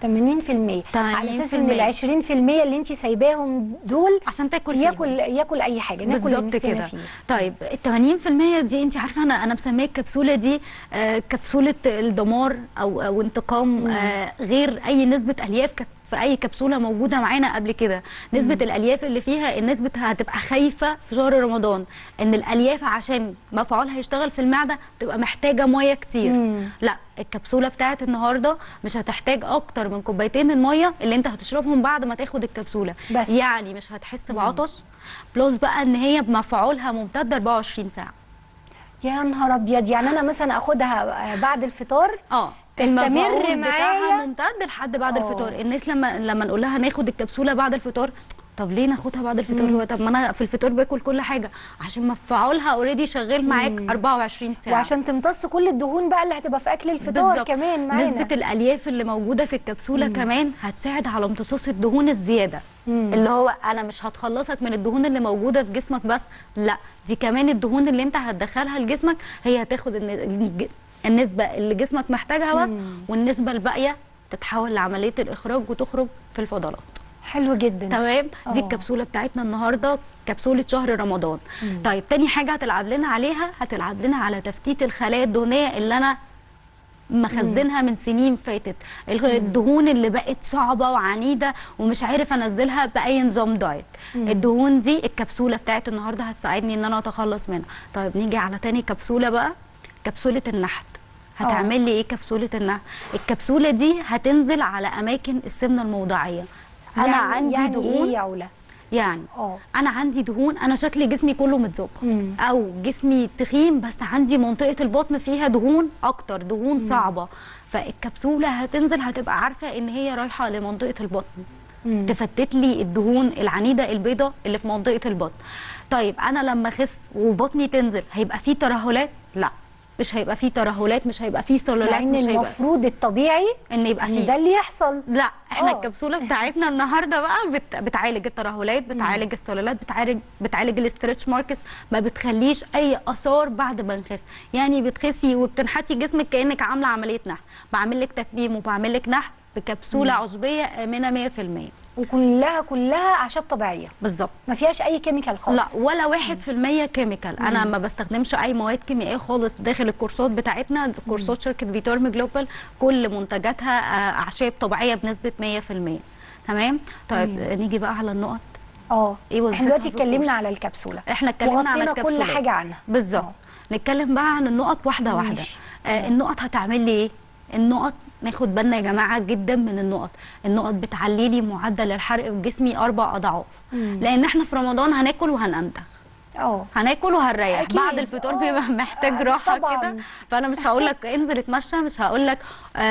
على اساس ان 80%. ال 20% اللي انت سايباهم دول عشان تاكل فيهم. ياكل ياكل اي حاجه ناكل اللي بالظبط نفسنا كده فيه طيب ال 80% دي انت عارفه انا انا مسميه الكبسوله دي آه كبسوله الدمار او او انتقام آه غير اي نسبه الياف كانت في اي كبسوله موجوده معانا قبل كده نسبه الالياف اللي فيها الناس بت- هتبقى خايفه في شهر رمضان ان الالياف عشان مفعولها يشتغل في المعده تبقى محتاجه ميه كتير مم. لا الكبسوله بتاعت النهارده مش هتحتاج اكتر من كوبايتين الميه اللي انت هتشربهم بعد ما تاخد الكبسوله بس. يعني مش هتحس بعطش بلس بقى ان هي بمفعولها ممتد 24 ساعه يا نهار ابيض يعني انا مثلا اخدها آه، بعد الفطار اه تستمر المفعول معايا؟ بتاعها ممتد لحد بعد آه. الفطار الناس لما لما نقول لها ناخد الكبسوله بعد الفطار طب ليه ناخدها بعد الفطار هو طب ما انا في الفطار باكل كل حاجه عشان مفعولها اوريدي شغال معاك 24 ساعه وعشان تمتص كل الدهون بقى اللي هتبقى في اكل الفطار بالظبط. كمان معانا نسبه الالياف اللي موجوده في الكبسوله كمان هتساعد على امتصاص الدهون الزياده مم. اللي هو انا مش هتخلصك من الدهون اللي موجوده في جسمك بس لا دي كمان الدهون اللي انت هتدخلها لجسمك هي هتاخد الن- الج- النسبه اللي جسمك محتاجها بس والنسبه الباقيه تتحول لعمليه الاخراج وتخرج في الفضلات حلو جدا تمام دي آه. الكبسوله بتاعتنا النهارده كبسوله شهر رمضان مم. طيب تاني حاجه هتلعب لنا عليها هتلعب لنا على تفتيت الخلايا الدهنيه اللي انا مخزنها من سنين فاتت الغ- الدهون اللي بقت صعبه وعنيده ومش عارف انزلها باي نظام دايت الدهون دي الكبسوله بتاعت النهارده هتساعدني ان انا اتخلص منها طيب نيجي على تاني كبسوله بقى كبسوله النحت هتعمل لي ايه كبسوله النحت الكبسوله دي هتنزل على اماكن السمنه الموضعيه انا يعني عندي يعني دهون ايه يا علا يعني اه انا عندي دهون انا شكل جسمي كله متظبط مم. او جسمي تخين بس عندي منطقه البطن فيها دهون اكتر دهون صعبه فالكبسوله هتنزل هتبقى عارفه ان هي رايحه لمنطقه البطن مم. تفتت لي الدهون العنيده البيضاء اللي في منطقه البطن طيب انا لما اخس وبطني تنزل هيبقى في ترهلات لا مش هيبقى في ترهلات مش هيبقى في مع سلولات ان مش هيبقى المفروض الطبيعي ان يبقى ان في ده اللي يحصل لا احنا آه. الكبسوله بتاعتنا النهارده بقى بت... بتعالج الترهلات بتعالج السلالات بتعالج بتعالج الاسترتش ماركس ما بتخليش اي اثار بعد ما نخس يعني بتخسي وبتنحتي جسمك كانك عامله عمليه نحت بعمل لك تكميم وبعمل لك نحت بكبسوله عشبيه امنه 100% وكلها كلها اعشاب طبيعيه بالظبط ما فيهاش اي كيميكال خالص لا ولا واحد في المية كيميكال انا ما بستخدمش اي مواد كيميائيه خالص داخل الكورسات بتاعتنا كورسات شركه فيتورم جلوبال كل منتجاتها آه، اعشاب طبيعيه بنسبه 100% تمام طيب تمام. نيجي بقى على النقط اه إيه وظيفتها احنا دلوقتي في الكورس؟ اتكلمنا على الكبسوله احنا اتكلمنا على وغطينا كل الكبسولات. حاجه عنها بالظبط آه. نتكلم بقى عن النقط واحده واحده ماشي. آه النقط هتعمل لي ايه النقط ناخد بالنا يا جماعه جدا من النقط النقط بتعلي لي معدل الحرق في جسمي اربع اضعاف مم. لان احنا في رمضان هناكل وهننتخ اه هناكل وهنريح أكيد. بعد الفطار آه. بيبقى محتاج آه، راحه طبعاً. كده فانا مش هقول لك انزل اتمشى مش هقول لك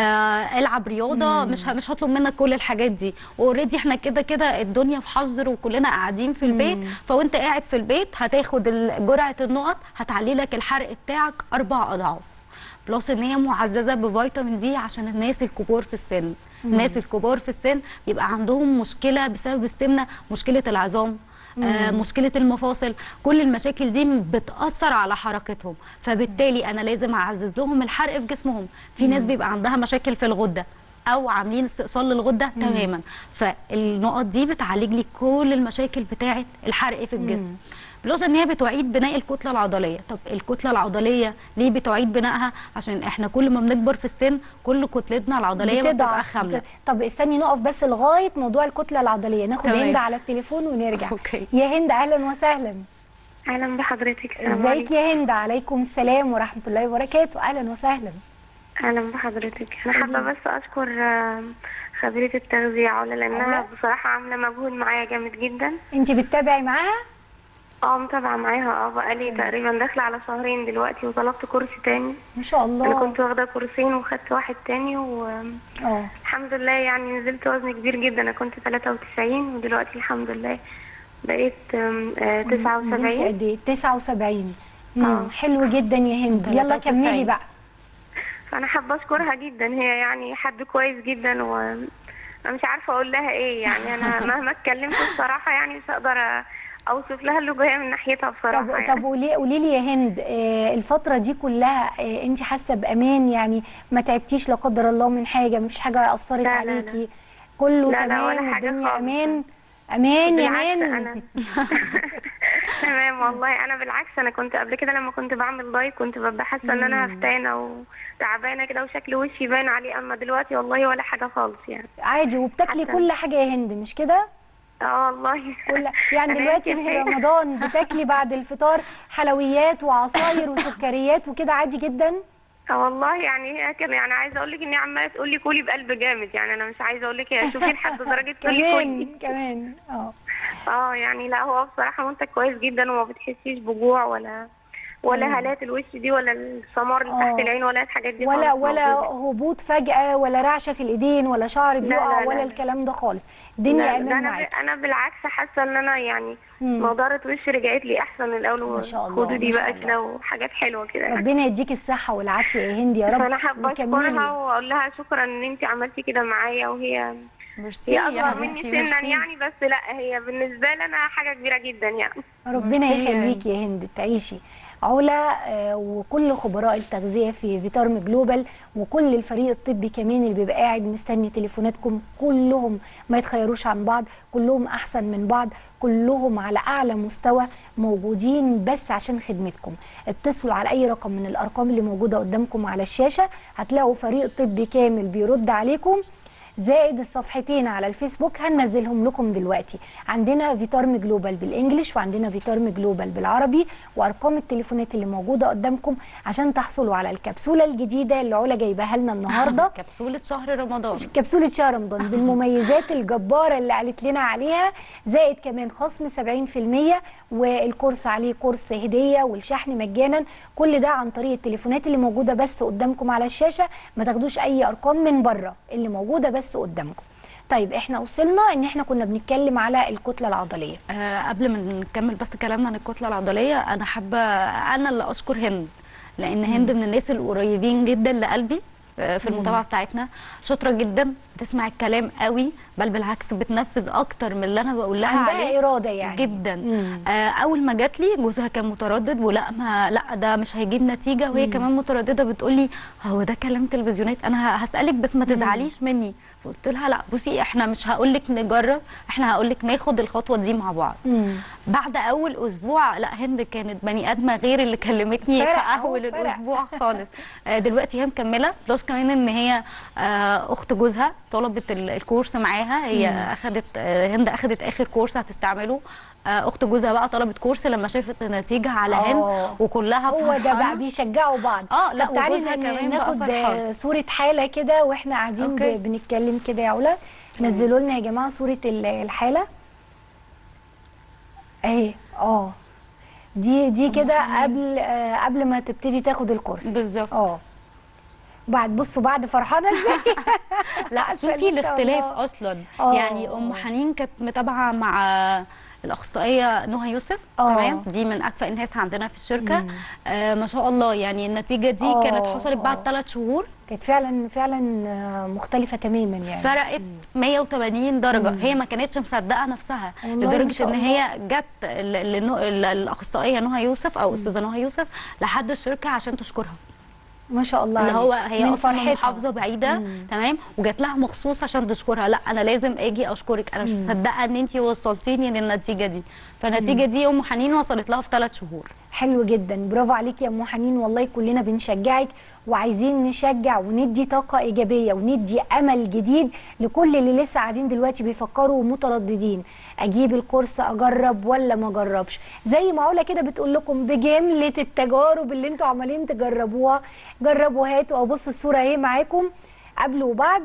آه العب رياضه مش ه- مش هطلب منك كل الحاجات دي اوريدي احنا كده كده الدنيا في حظر وكلنا قاعدين في البيت فوانت قاعد في البيت هتاخد ال- جرعه النقط هتعلي لك الحرق بتاعك اربع اضعاف بلس ان هي معززه بفيتامين دي عشان الناس الكبار في السن الناس الكبار في السن بيبقى عندهم مشكله بسبب السمنه مشكله العظام آه مشكله المفاصل كل المشاكل دي بتاثر على حركتهم فبالتالي انا لازم اعزز لهم الحرق في جسمهم في ناس بيبقى عندها مشاكل في الغده او عاملين استئصال للغده تماما فالنقط دي بتعالج لي كل المشاكل بتاعه الحرق في الجسم بلس ان هي بتعيد بناء الكتله العضليه طب الكتله العضليه ليه بتعيد بنائها عشان احنا كل ما بنكبر في السن كل كتلتنا العضليه بتبقى بتضعف خامله بت- طب استني نقف بس لغايه موضوع الكتله العضليه ناخد تمام. هند على التليفون ونرجع أوكي. يا هند اهلا وسهلا اهلا بحضرتك السلام ازيك عليكم. يا هند عليكم السلام ورحمه الله وبركاته اهلا وسهلا اهلا بحضرتك انا حابه بس اشكر آه، خبيره التغذيه علا علا؟ لانها بصراحه عامله مجهود معايا جامد جدا انت بتتابعي معاها اه متابعه معاها اه بقالي تقريبا داخله على شهرين دلوقتي وطلبت كورس تاني ما شاء انا الله كنت واخده كورسين وخدت واحد تاني والحمد اه لله يعني نزلت وزن كبير جدا انا كنت 93 ودلوقتي الحمد لله بقيت آم، آه، نزلتي 79 قد ايه 79 آه. مم. حلو جدا يا هند يلا 93. كملي بقى فانا حابه اشكرها جدا هي يعني حد كويس جدا و انا مش عارفه اقول لها ايه يعني انا مهما اتكلمت بصراحه يعني مش هقدر اوصف لها اللي جايه من ناحيتها بصراحه طب يعني. طب قولي قولي لي يا هند آه، الفترة دي كلها آه، انت حاسة بأمان يعني ما تعبتيش لا قدر الله من حاجة مفيش حاجة أثرت لا، لا، عليكي كله لا، لا، تمام ولا حاجة والدنيا خالص. أمان أمان يا بالعكس مان انا تمام والله انا بالعكس انا كنت قبل كده لما كنت بعمل دايت كنت ببقى حاسه ان انا هفتانه وتعبانه كده وشكل وشي باين عليه اما دلوقتي والله ولا حاجه خالص يعني عادي وبتاكلي حتى- كل حاجة يا هند مش كده؟ اه والله كل يعني أنا دلوقتي يمكن في هي- رمضان بتاكلي بعد الفطار حلويات وعصاير وسكريات وكده عادي جدا؟ اه والله يعني هي كان يعني عايزه اقول لك اني عماله تقول لي كولي بقلب جامد يعني انا مش عايزه اقول لك هي شوفي لحد درجه تقول لي كولي كمان كمان اه اه يعني لا هو بصراحه منتج كويس جدا وما بتحسيش بجوع ولا ولا هالات الوش دي ولا السمار اللي آه. تحت العين ولا الحاجات دي ولا خالص ولا موجودة. هبوط فجأة ولا رعشة في الإيدين ولا شعر بيقع لا، ولا لا. الكلام ده خالص الدنيا لا، أمان ده انا معاكي ب... انا بالعكس حاسه ان انا يعني مم. نضاره وشي رجعت لي احسن من الاول ما شاء الله، وخدودي ما شاء بقى الله. كده وحاجات حلوه كده يعني. ربنا يديك الصحة والعافية يا هند يا رب فانا حابه اشكرها وكملي واقول لها شكرا ان انت عملتي كده معايا وهي ميرسي هي يا اصغر مني حبيبتي سنا ميرسي. يعني بس لا هي بالنسبه لي انا حاجه كبيره جدا يعني ربنا ميرسي يا يخليكي يا هند تعيشي علا آه، وكل خبراء التغذيه في فيتارم جلوبال وكل الفريق الطبي كمان اللي بيبقى قاعد مستني تليفوناتكم كلهم ما يتخيروش عن بعض كلهم احسن من بعض كلهم على اعلى مستوى موجودين بس عشان خدمتكم اتصلوا على اي رقم من الارقام اللي موجوده قدامكم على الشاشه هتلاقوا فريق طبي كامل بيرد عليكم زائد الصفحتين على الفيسبوك هننزلهم لكم دلوقتي عندنا فيتارم جلوبال بالانجلش وعندنا فيتارم جلوبال بالعربي وارقام التليفونات اللي موجوده قدامكم عشان تحصلوا على الكبسوله الجديده اللي علا جايباها لنا النهارده كبسوله شهر رمضان كبسولة شهر رمضان بالمميزات الجبارة اللي قالت لنا عليها زائد كمان خصم 70% والكورس عليه كورس هدية والشحن مجانا كل ده عن طريق التليفونات اللي موجودة بس قدامكم على الشاشة ما تاخدوش أي أرقام من بره اللي موجودة بس قدامكم طيب احنا وصلنا ان احنا كنا بنتكلم على الكتلة العضلية آه قبل ما نكمل بس كلامنا عن الكتله العضليه انا حابه انا اللي اشكر هند لان هند من الناس القريبين جدا لقلبي آه، في المتابعه بتاعتنا شاطره جدا بتسمع الكلام قوي بل بالعكس بتنفذ اكتر من اللي انا بقول لها عليه عندها إرادة يعني جدا مم. آه اول ما جات لي جوزها كان متردد ولا ما لا ده مش هيجيب نتيجه وهي كمان متردده بتقول لي هو ده كلام تلفزيونات انا هسالك بس ما تزعليش مني فقلت لها لا بصي احنا مش هقول لك نجرب احنا هقول لك ناخد الخطوه دي مع بعض مم. بعد اول اسبوع لا هند كانت بني ادمه غير اللي كلمتني في فرق أهو، اول فرق. الاسبوع خالص آه، دلوقتي هي مكمله بلس كمان ان هي آه، اخت جوزها طلبت ال- الكورس معاها هي اخذت آه، هند اخذت اخر كورس هتستعمله آه، اخت جوزها بقى طلبت كورس لما شافت النتيجه على آه. هند وكلها هو ده فرحانة. بقى بيشجعوا بعض آه، لا، طب تعالي وجوزها ن- كمان بقى ناخد فرحان. آه، صورة حالة كده واحنا قاعدين أوكي. ب- بنتكلم كده يا علا نزلوا لنا يا جماعة صورة ال- الحالة اهي اه دي دي كده قبل آه قبل ما تبتدي تاخد الكورس بالظبط. اه بعد بصوا بعد فرحانة ازاي لا عسل شوفي ما شاء الاختلاف الله. اصلا آه. يعني ام حنين كانت متابعه مع الاخصائيه نهى يوسف آه. تمام دي من اكفأ الناس عندنا في الشركه آه ما شاء الله يعني النتيجه دي آه، كانت حصلت بعد آه. ثلاث شهور كانت فعلا فعلا آه، مختلفة تماما يعني فرقت 180 درجه هي ما كانتش مصدقه نفسها والله ما لدرجه شاء ان الله. هي جت ل- لنو- ل- الاخصائيه نهى يوسف او استاذه نهى يوسف لحد الشركه عشان تشكرها ما شاء الله اللي عليك. هو هي من اصلا من فرحتها. محافظه بعيده تمام وجات لها مخصوص عشان تشكرها لا انا لازم اجي اشكرك انا مش مصدقه ان انت وصلتيني للنتيجه دي فالنتيجه دي ام حنين وصلت لها في ثلاث شهور حلو جدا برافو عليكي يا ام حنين والله كلنا بنشجعك وعايزين نشجع وندي طاقه ايجابيه وندي امل جديد لكل اللي لسه قاعدين دلوقتي بيفكروا ومترددين اجيب الكورس اجرب ولا ما اجربش زي ما علا كده بتقول لكم بجمله التجارب اللي انتوا عمالين تجربوها جربوا هاتوا او بصوا الصوره اهي معاكم قبل وبعد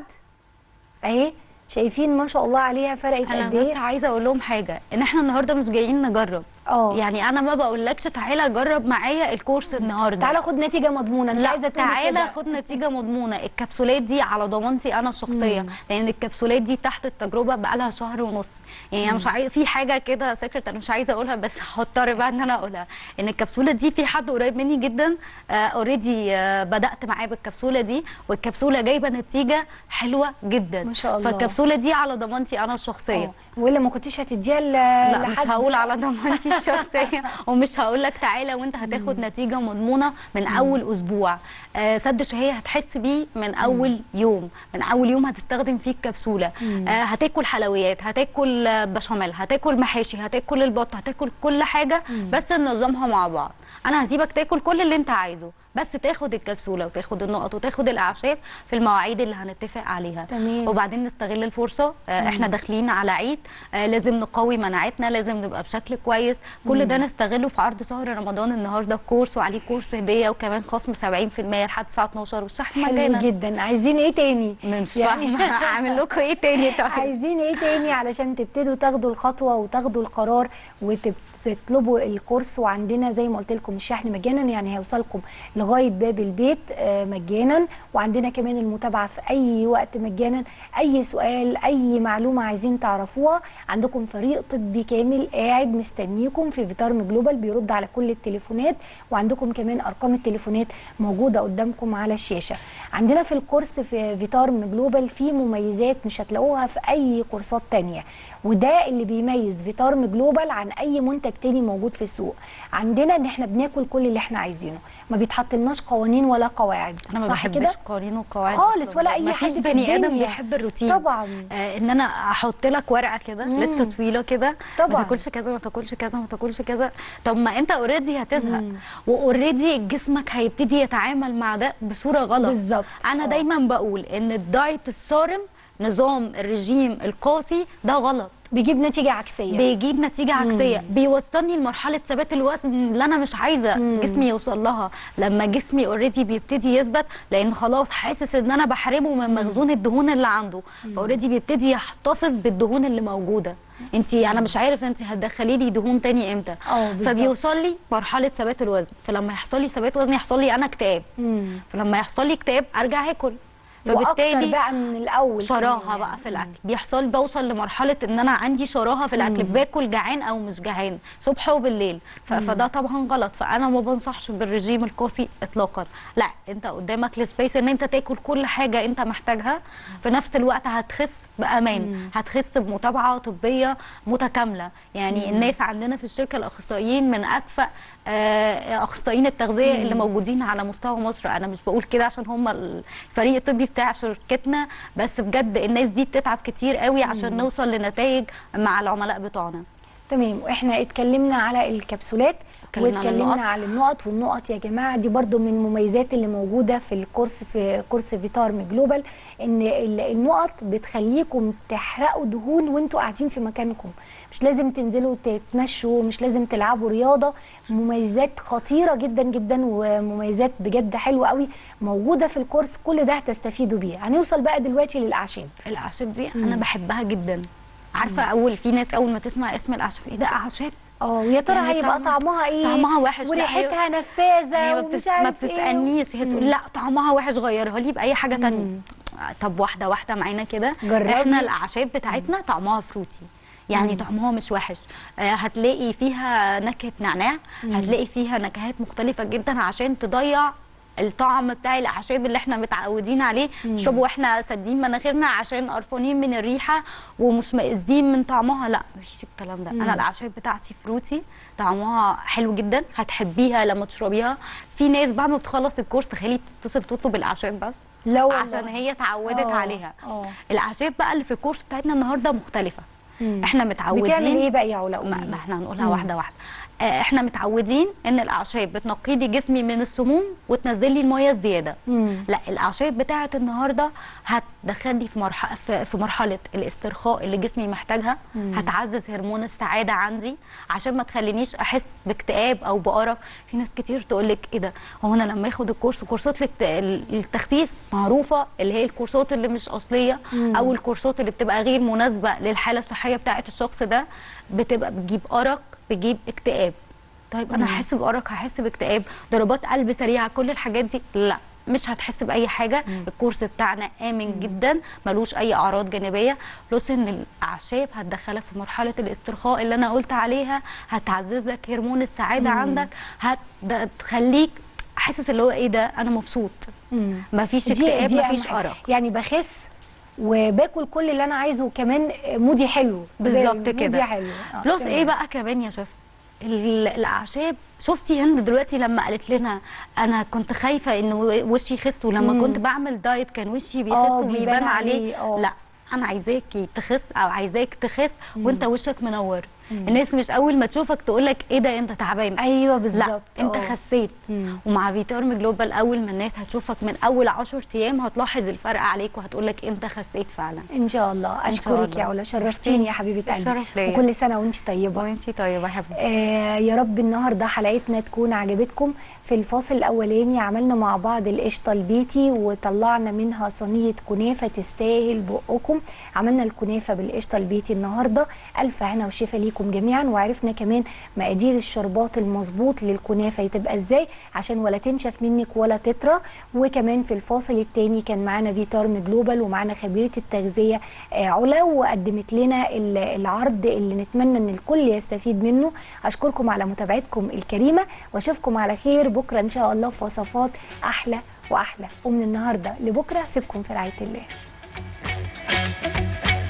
اهي شايفين ما شاء الله عليها فرقت انا قد بس ايه عايزه اقول لهم حاجه ان احنا النهارده مش جايين نجرب اه يعني انا ما بقولكش تعالى جرب معايا الكورس النهارده تعالى خد نتيجه مضمونه مش لا عايزه تقولي تعالى كده. خد نتيجه مضمونه الكبسولات دي على ضمانتي انا الشخصيه لان الكبسولات دي تحت التجربه بقالها شهر ونص يعني انا مش عايز في حاجه كده سكرت انا مش عايزه اقولها بس هضطر بقى ان انا اقولها ان الكبسوله دي في حد قريب مني جدا اوريدي بدات معاه بالكبسوله دي والكبسوله جايبه نتيجه حلوه جدا ما شاء الله. فالكبسوله دي على ضمانتي انا الشخصيه آه. والا ما كنتش هتديها ل- لا مش لحد هقول على ضمانتي الشخصيه ومش هقول لك تعالى وانت هتاخد نتيجه مضمونه من اول اسبوع آه سد شهيه هتحس بيه من اول يوم من اول يوم هتستخدم فيه الكبسوله آه هتاكل حلويات هتاكل آه، بشاميل هتاكل محاشي هتاكل البط هتاكل كل حاجه بس ننظمها مع بعض انا هسيبك تاكل كل اللي انت عايزه بس تاخد الكبسوله وتاخد النقط وتاخد الاعشاب في المواعيد اللي هنتفق عليها تمام. وبعدين نستغل الفرصه آه احنا داخلين على عيد آه لازم نقوي مناعتنا لازم نبقى بشكل كويس كل ده نستغله في عرض شهر رمضان النهارده كورس وعليه كورس هديه وكمان خصم 70% لحد الساعه 12 والشحن حلو مجانا جدا عايزين ايه تاني مش فاهمه اعمل لكم ايه تاني طيب عايزين ايه تاني علشان تبتدوا تاخدوا الخطوه وتاخدوا القرار وتطلبوا الكورس وعندنا زي ما قلت لكم الشحن مجانا يعني هيوصلكم لغايه باب البيت آه، مجانا وعندنا كمان المتابعه في اي وقت مجانا اي سؤال اي معلومه عايزين تعرفوها عندكم فريق طبي كامل قاعد مستنيكم في فيتارم جلوبال بيرد على كل التليفونات وعندكم كمان ارقام التليفونات موجوده قدامكم على الشاشه عندنا في الكورس في فيتارم جلوبال في مميزات مش هتلاقوها في اي كورسات تانية وده اللي بيميز فيتارم جلوبال عن اي منتج تاني موجود في السوق عندنا ان احنا بناكل كل اللي احنا عايزينه ما بيتحطلناش قوانين ولا قواعد انا ما صح بحبش كده قوانين وقواعد خالص أصلاً. ولا أي مفيش حد في بني ادم الدنيا. بيحب الروتين طبعا آه ان انا احط لك ورقه كده مم. لسته طويله كده طبعاً. ما تاكلش كذا ما تاكلش كذا ما تاكلش كذا طب ما انت اوريدي هتزهق مم. واوريدي جسمك هيبتدي يتعامل مع ده بصوره غلط بالظبط انا آه. دايما بقول ان الدايت الصارم نظام الرجيم القاسي ده غلط بيجيب نتيجه عكسيه بيجيب نتيجه عكسيه بيوصلني لمرحله ثبات الوزن اللي انا مش عايزه مم. جسمي يوصل لها لما جسمي اوريدي بيبتدي يثبت لان خلاص حاسس ان انا بحرمه من مخزون الدهون اللي عنده فاوريدي بيبتدي يحتفظ بالدهون اللي موجوده انت انا مش عارف انت هتدخلي لي دهون تاني امتى اه بالظبط. فبيوصل لي مرحله ثبات الوزن فلما يحصل لي ثبات وزن يحصل لي انا اكتئاب مم. فلما يحصل لي اكتئاب ارجع اكل واكتر بقى من الاول شراهه كمان. بقى في الاكل بيحصل بوصل لمرحله ان انا عندي شراهه في الاكل باكل جعان او مش جعان صبح وبالليل ف- فده طبعا غلط فانا ما بنصحش بالرجيم القاسي اطلاقا لا انت قدامك السبيس ان انت تاكل كل حاجه انت محتاجها في نفس الوقت هتخس بامان هتخس بمتابعه طبيه متكامله يعني الناس عندنا في الشركه الاخصائيين من اكفأ آه، اخصائيين التغذيه اللي موجودين على مستوى مصر انا مش بقول كده عشان هم الفريق الطبي بتاع شركتنا بس بجد الناس دي بتتعب كتير قوي عشان نوصل لنتائج مع العملاء بتوعنا تمام واحنا اتكلمنا على الكبسولات اتكلمنا عن واتكلمنا النقط. على النقط والنقط يا جماعه دي برضو من المميزات اللي موجوده في الكورس في كورس فيتارم جلوبال ان ال- النقط بتخليكم تحرقوا دهون وانتوا قاعدين في مكانكم مش لازم تنزلوا تتمشوا مش لازم تلعبوا رياضه مميزات خطيره جدا جدا ومميزات بجد حلوه قوي موجوده في الكورس كل ده هتستفيدوا بيه هنوصل بقى دلوقتي للاعشاب الاعشاب دي انا بحبها جدا عارفه اول في ناس اول ما تسمع اسم الاعشاب ايه ده اعشاب اه ويا ترى يعني هيبقى طعمها- طعمها ايه طعمها وحش. لا، وريحتها نفاذه هي ما, ومش بتس... ما عارف ايه بتسالنيش هي تقول لا طعمها وحش غيرها لي باي حاجه تانية طب واحده واحده معانا كده جربي. احنا الاعشاب بتاعتنا طعمها فروتي يعني طعمها مش وحش آه هتلاقي فيها نكهه نعناع هتلاقي فيها نكهات مختلفه جدا عشان تضيع الطعم بتاع الاعشاب اللي احنا متعودين عليه نشربه واحنا سادين مناخيرنا عشان قرفانين من الريحه ومش مئزين من طعمها لا مفيش الكلام ده انا الاعشاب بتاعتي فروتي طعمها حلو جدا هتحبيها لما تشربيها في ناس بعد ما بتخلص الكورس تخيلي بتتصل تطلب الاعشاب بس لا والله. عشان هي اتعودت آه، عليها آه. الاعشاب بقى اللي في الكورس بتاعتنا النهارده مختلفه احنا متعودين بتعمل ايه بقى يا علا ما, قولي ما لي. احنا هنقولها واحده واحده آه، احنا متعودين ان الاعشاب بتنقي لي جسمي من السموم وتنزل لي الميه الزياده مم. لا الاعشاب بتاعه النهارده هتدخلني في مرحله في في مرحله الاسترخاء اللي جسمي محتاجها هتعزز هرمون السعاده عندي عشان ما تخلينيش احس باكتئاب او بقرف في ناس كتير تقول لك ايه ده هو انا لما اخد الكورس كورسات الت- التخسيس معروفه اللي هي الكورسات اللي مش اصليه او الكورسات اللي بتبقى غير مناسبه للحاله الصحيه بتاعه الشخص ده بتبقى بتجيب ارق بتجيب اكتئاب طيب انا هحس بارق هحس باكتئاب ضربات قلب سريعه كل الحاجات دي لا مش هتحس باي حاجه الكورس بتاعنا امن جدا ملوش اي اعراض جانبيه بلس ان الاعشاب هتدخلك في مرحله الاسترخاء اللي انا قلت عليها هتعزز لك هرمون السعاده عندك هتخليك حاسس اللي هو ايه ده انا مبسوط مم. مفيش دي اكتئاب دي مفيش أهم حاجة. ارق يعني بخس وباكل كل اللي انا عايزه وكمان مودي حلو بالظبط مودي كده حلو آه، بلس تمام. ايه بقى كمان يا شفت ال- الاعشاب شفتي هند دلوقتي لما قالت لنا انا كنت خايفه ان و- وشي يخس ولما مم. كنت بعمل دايت كان وشي بيخس آه، وبيبان بيبان عليه عليه، آه. لا انا عايزاكي تخس او عايزاك تخس وانت وشك منور الناس مش اول ما تشوفك تقول لك ايه ده انت تعبان ايوه لا بالظبط انت آه. خسيت مم. ومع فيتارم جلوبال اول ما الناس هتشوفك من اول 10 ايام هتلاحظ الفرق عليك وهتقول لك انت خسيت فعلا ان شاء الله اشكرك الله. يا علا شرفتيني يا حبيبه قلبي الشرف ليا. وكل سنه وانت طيبه وانتي طيبه يا حبيبتي آه يا رب النهارده حلقتنا تكون عجبتكم في الفاصل الاولاني عملنا مع بعض القشطه البيتي وطلعنا منها صينيه كنافه تستاهل بقكم عملنا الكنافه بالقشطه البيتي النهارده الف هنا وشفا ليكم جميعا وعرفنا كمان مقادير الشربات المظبوط للكنافه تبقى ازاي عشان ولا تنشف منك ولا تطرى وكمان في الفاصل الثاني كان معانا فيتارم جلوبال ومعانا خبيره التغذيه آه علا وقدمت لنا ال- العرض اللي نتمنى ان الكل يستفيد منه اشكركم على متابعتكم الكريمه واشوفكم على خير بكره ان شاء الله في وصفات احلى واحلى ومن النهارده لبكره سيبكم في رعايه الله